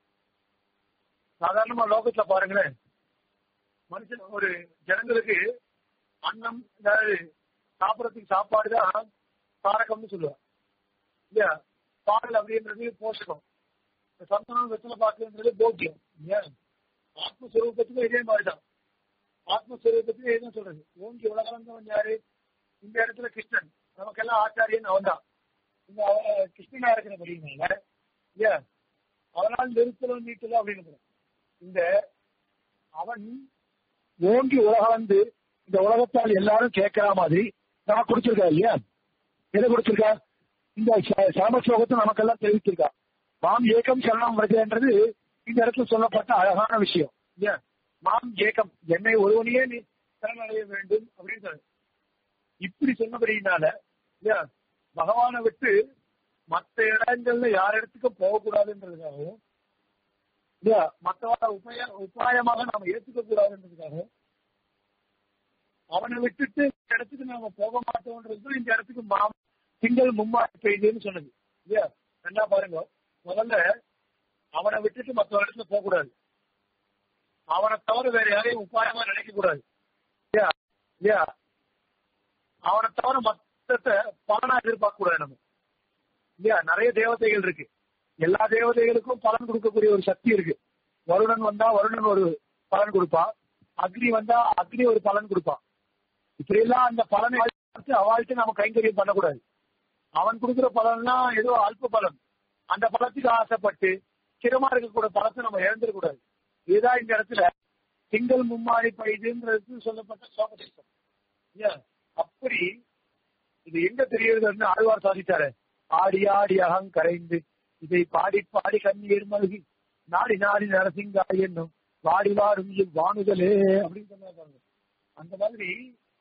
சாதாரணமா லோகத்துல பாருங்களேன் மனுஷன் ஒரு ஜனங்களுக்கு அன்னம் அதாவது சாப்பிடறதுக்கு சாப்பாடு தான் தாரகம்னு சொல்லுவாங்க இல்லையா பால் அப்படின்றது போஷகம் சந்தனம் வெத்தலை பாக்குன்றது போக்கியம் இல்லையா ஆத்மஸ்வரூபத்துக்கும் இதே மாதிரிதான் ஆத்மஸ்வரூபத்துக்கும் இதே சொல்றது ஓங்கி உலகளந்தவன் யாரு இந்த இடத்துல கிருஷ்ணன் நமக்கெல்லாம் ஆச்சாரியன் அவன் தான் இந்த கிருஷ்ணனா இருக்கிறபடினால இல்லையா அவனால் நிறுத்தலும் நீட்டலும் அப்படின்னு இந்த அவன் ஓங்கி உலகளந்து இந்த உலகத்தால் எல்லாரும் கேட்கிற மாதிரி நான் கொடுத்திருக்கா இல்லையா எதை கொடுத்திருக்கா இந்த சாமஸ்லோகத்தை நமக்கெல்லாம் தெரிவித்திருக்கா மாம் ஏக்கம் சரணம் வருதுன்றது இந்த இடத்துல சொல்லப்பட்ட அழகான விஷயம் இல்லையா மாம் ஏக்கம் என்னை ஒருவனையே நீ சரணடைய வேண்டும் அப்படின்னு சொல்ல இப்படி சொன்னபடினால இல்லையா பகவானை விட்டு மற்ற இடங்கள்ல யார் இடத்துக்கும் போகக்கூடாதுன்றதுக்காகவும் இல்லையா மற்றவர உபாய உபாயமாக நாம ஏத்துக்க கூடாதுன்றதுக்காகவும் அவனை விட்டுட்டு இந்த இடத்துக்கு நாம போக மாட்டோம்ன்றது இந்த இடத்துக்கு மாம் திங்கள் மும்மாடி பெய்யுதுன்னு சொன்னது இல்லையா நல்லா பாருங்க முதல்ல அவனை விட்டுட்டு மற்ற இடத்துல போக கூடாது அவனை தவிர வேற யாரையும் உபாயமா நினைக்க கூடாது இல்லையா இல்லையா அவனை தவிர மொத்தத்தை பலனா எதிர்பார்க்க கூடாது நம்ம இல்லையா நிறைய தேவதைகள் இருக்கு எல்லா தேவதைகளுக்கும் பலன் கொடுக்கக்கூடிய ஒரு சக்தி இருக்கு வருணன் வந்தா வருணன் ஒரு பலன் கொடுப்பான் அக்னி வந்தா அக்னி ஒரு பலன் கொடுப்பான் இப்படி எல்லாம் அந்த பலனை பார்த்து அவள்கிட்ட நம்ம கைங்கரியம் பண்ணக்கூடாது அவன் கொடுக்குற பலன்னா ஏதோ அல்ப பலன் அந்த பலத்துக்கு ஆசைப்பட்டு சிரமா இருக்கக்கூடிய பலத்தை நம்ம இழந்துடக்கூடாது இதுதான் இந்த இடத்துல திங்கள் மும்மாடி பைதுன்றது சொல்லப்பட்ட சோகதேசம் அப்படி இது எங்க தெரியுதுன்னு ஆழ்வார் சாதித்தாரு ஆடி ஆடி அகம் கரைந்து இதை பாடி பாடி கண்ணீர் மல்கி நாடி நாடி நரசிங்கா என்னும் வாடி வாடும் வானுதலே அப்படின்னு சொன்னா பாருங்க அந்த மாதிரி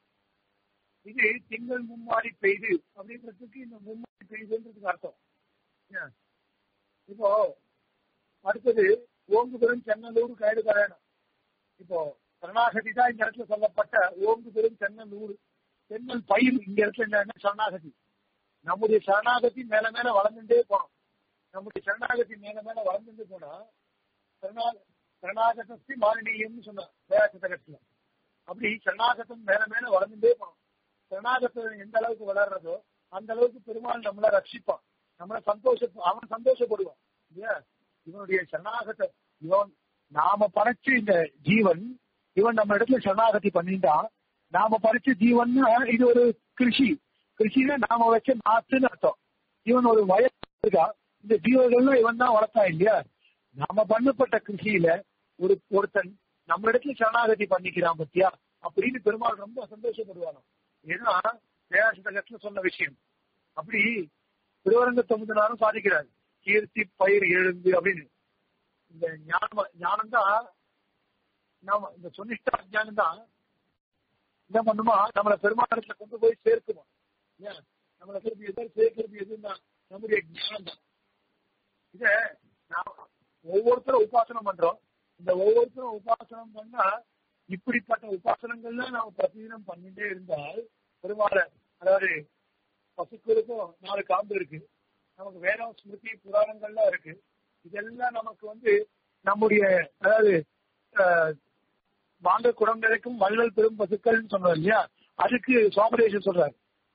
இது திங்கள் மும்மாடி பெய்து அப்படின்றதுக்கு இந்த மும்மாடி பெய்துன்றதுக்கு அர்த்தம் ஏன்? இப்போ அடுத்தது ஓங்கு பெரும் சென்னலூர் கைடு கரையணும் இப்போ சரணாகதி தான் இந்த இடத்துல சொல்லப்பட்ட ஓங்கு பெரும் சென்னலூர் தென்னல் பயிர் இங்க இடத்துல என்னன்னா சரணாகதி நம்முடைய சரணாகதி மேல மேல வளர்ந்துட்டே போனோம் நம்முடைய சரணாகதி மேல மேல வளர்ந்துட்டு போனா சரணா சரணாகதத்தி மாலினியம்னு சொன்னார் வேதாசகத்துல அப்படி சரணாகதம் மேல மேல வளர்ந்துட்டே போனோம் சரணாகத்தம் எந்த அளவுக்கு வளர்றதோ அந்த அளவுக்கு பெருமாள் நம்மளை ரட்சிப்பான் நம்மளை சந்தோஷ அவன் சந்தோஷப்படுவான் இல்லையா இவனுடைய சரணாகத்தை இவன் நாம படைச்ச இந்த ஜீவன் இவன் நம்ம இடத்துல சரணாகதி பண்ணிட்டான் நாம படைச்ச ஜீவன்னா இது ஒரு கிருஷி கிருஷினா நாம வச்ச நாத்துன்னு அர்த்தம் இவன் ஒரு வயசு இருக்கா இந்த ஜீவர்கள்லாம் இவன் தான் வளர்த்தான் இல்லையா நாம பண்ணப்பட்ட கிருஷியில ஒரு ஒருத்தன் நம்ம இடத்துல சரணாகதி பண்ணிக்கிறான் பத்தியா அப்படின்னு பெருமாள் ரொம்ப சந்தோஷப்படுவானோ ஏன்னா தேவாசகத்துல சொன்ன விஷயம் அப்படி திருவரங்க தொகுதினாலும் சாதிக்கிறார் கீர்த்தி பயிர் எழுந்து அப்படின்னு இந்த ஞானம் ஞானம் தான் நாம இந்த சொன்னிஷ்டா ஞானம் தான் என்ன பண்ணுமா நம்மளை பெருமாளத்துல கொண்டு போய் சேர்க்குமா ஏன் நம்மளை திருப்பி எதிர் சேர்க்கிறது எதுன்னா நம்முடைய ஞானம் தான் இத நாம் ஒவ்வொருத்தரும் உபாசனம் பண்றோம் இந்த ஒவ்வொருத்தரும் உபாசனம் பண்ணா இப்படிப்பட்ட உபாசனங்கள்ல நாம பிரதிதினம் பண்ணிட்டே இருந்தால் பெருமாளை அதாவது பசுக்களுக்கும் நாலு காம்பு இருக்கு நமக்கு வேதம் ஸ்மிருதி புராணங்கள்லாம் இருக்கு இதெல்லாம் நமக்கு வந்து நம்முடைய அதாவது அஹ், வாங்க குடம் நிறைக்கும் வள்ளல் பெரும் பசுக்கள்னு சொன்னோம் இல்லையா அதுக்கு சோமரேஷன் சொல்றாரு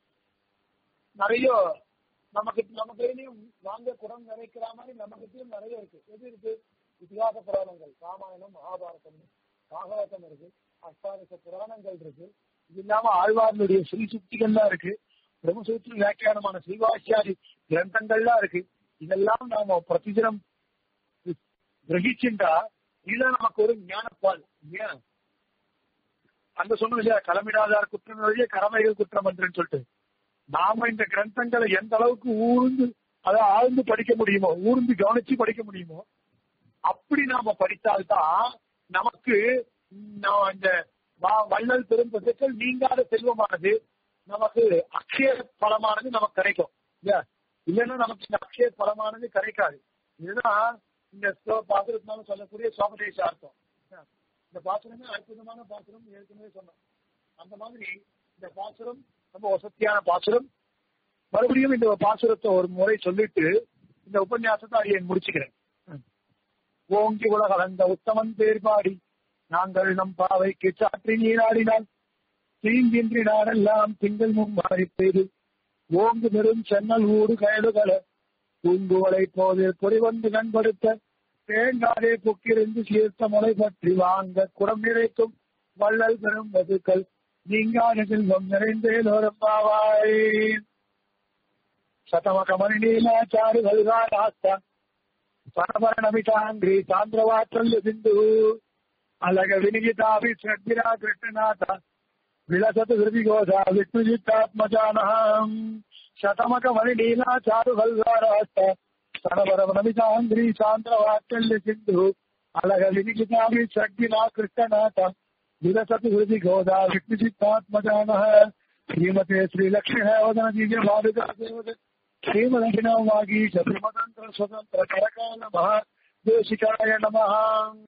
நிறைய நமக்கு நம்ம கையிலையும் வாங்க குடம் நிறைக்கிற மாதிரி நம்ம கிட்டயும் நிறைய இருக்கு எது இருக்கு இதிகாச புராணங்கள் ராமாயணம் மகாபாரதம் பாகவதம் இருக்கு அஷ்டாதச புராணங்கள் இருக்கு இது இல்லாம ஆழ்வார்களுடைய ஸ்ரீ சுக்திகள்லாம் இருக்கு பிரம்மசூத்திர வியாக்கியானமான ஸ்ரீவாசியாதி கிரந்தங்கள்லாம் இருக்கு இதெல்லாம் நாம பிரதிதினம் கிரகிச்சுட்டா இதுதான் நமக்கு ஒரு ஞானப்பால் இல்லையா அந்த சொன்னோம் இல்லையா களமிடாதார் குற்றம் வழியே கடமைகள் குற்றம் என்றுன்னு சொல்லிட்டு நாம இந்த கிரந்தங்களை எந்த அளவுக்கு ஊர்ந்து அதை ஆழ்ந்து படிக்க முடியுமோ ஊர்ந்து கவனிச்சு படிக்க முடியுமோ அப்படி நாம படித்தால்தான் நமக்கு நான் இந்த வ- வள்ளல் பெரும் பசுக்கள் நீங்காத செல்வமானது நமக்கு அக்ஷய பலமானது நமக்கு கிடைக்கும் இல்லையா இல்லைன்னா நமக்கு இந்த அக்ஷய பலமானது கிடைக்காது இதுதான் இந்த ஸ்லோ- பாசுரத்தினால சொல்லக்கூடிய சோமதேச அர்த்தம் இந்த பாசுரமே அற்புதமான பாசுரம் ஏற்கனவே சொன்னோம் அந்த மாதிரி இந்த பாசுரம் ரொம்ப வசதியான பாசுரம் மறுபடியும் இந்த பாசுரத்தை ஒரு முறை சொல்லிட்டு இந்த உபன்யாசத்தை அடியேன் முடிச்சுக்கிறேன் ம். ஓங்கி உலகளந்த உத்தமன் பேர் பாடி நாங்கள் நம் பாவைக்கு சாற்றி நீராடினால் தீங்கின்றி நாடெல்லாம் திங்கள் மும்மாறி பெய்து ஓங்கு நெரும் சென்னல் ஊடு கயலுகள பூங்குவலை போது பொறிவந்து கண்படுத்த தேங்காதே புக்கிருந்து சீர்த்த முளை பற்றி வாங்க குடம் நிறைக்கும் வள்ளல் பெரும் வதுக்கள் நீங்காத செல்வம் நிறைந்தேலோரம் பாவாய் சதமகமணி நீலாச்சாரு வல்காராஸ்தா பரபரணமிதாங்கிரி சாந்திரவாற்றல்ல சிந்து அலக வினிகிதாபி ஸ்ரத்திரா கிருஷ்ணநாத விலசத்து ஹிருதிகோதா விஷ்ணுஜித்தாத்மஜானஹம் சதமகமணி நீலாச்சாரு வல்காராஸ்தா பரபரணமிதாங்கிரி சாந்திரவாற்றல்ல சிந்து அலக வினிகிதாபி ஸ்ரத்திரா கிருஷ்ணநாத विलसत हृदय गोदा विष्णुचित्तात्मजानः श्रीमते श्रीलक्ष्मीवदन दिव्य भाविका श्रीमदक्षिणवागीश श्रीमतन्त्र स्वतन्त्र करकाल महादेशिकाय नमः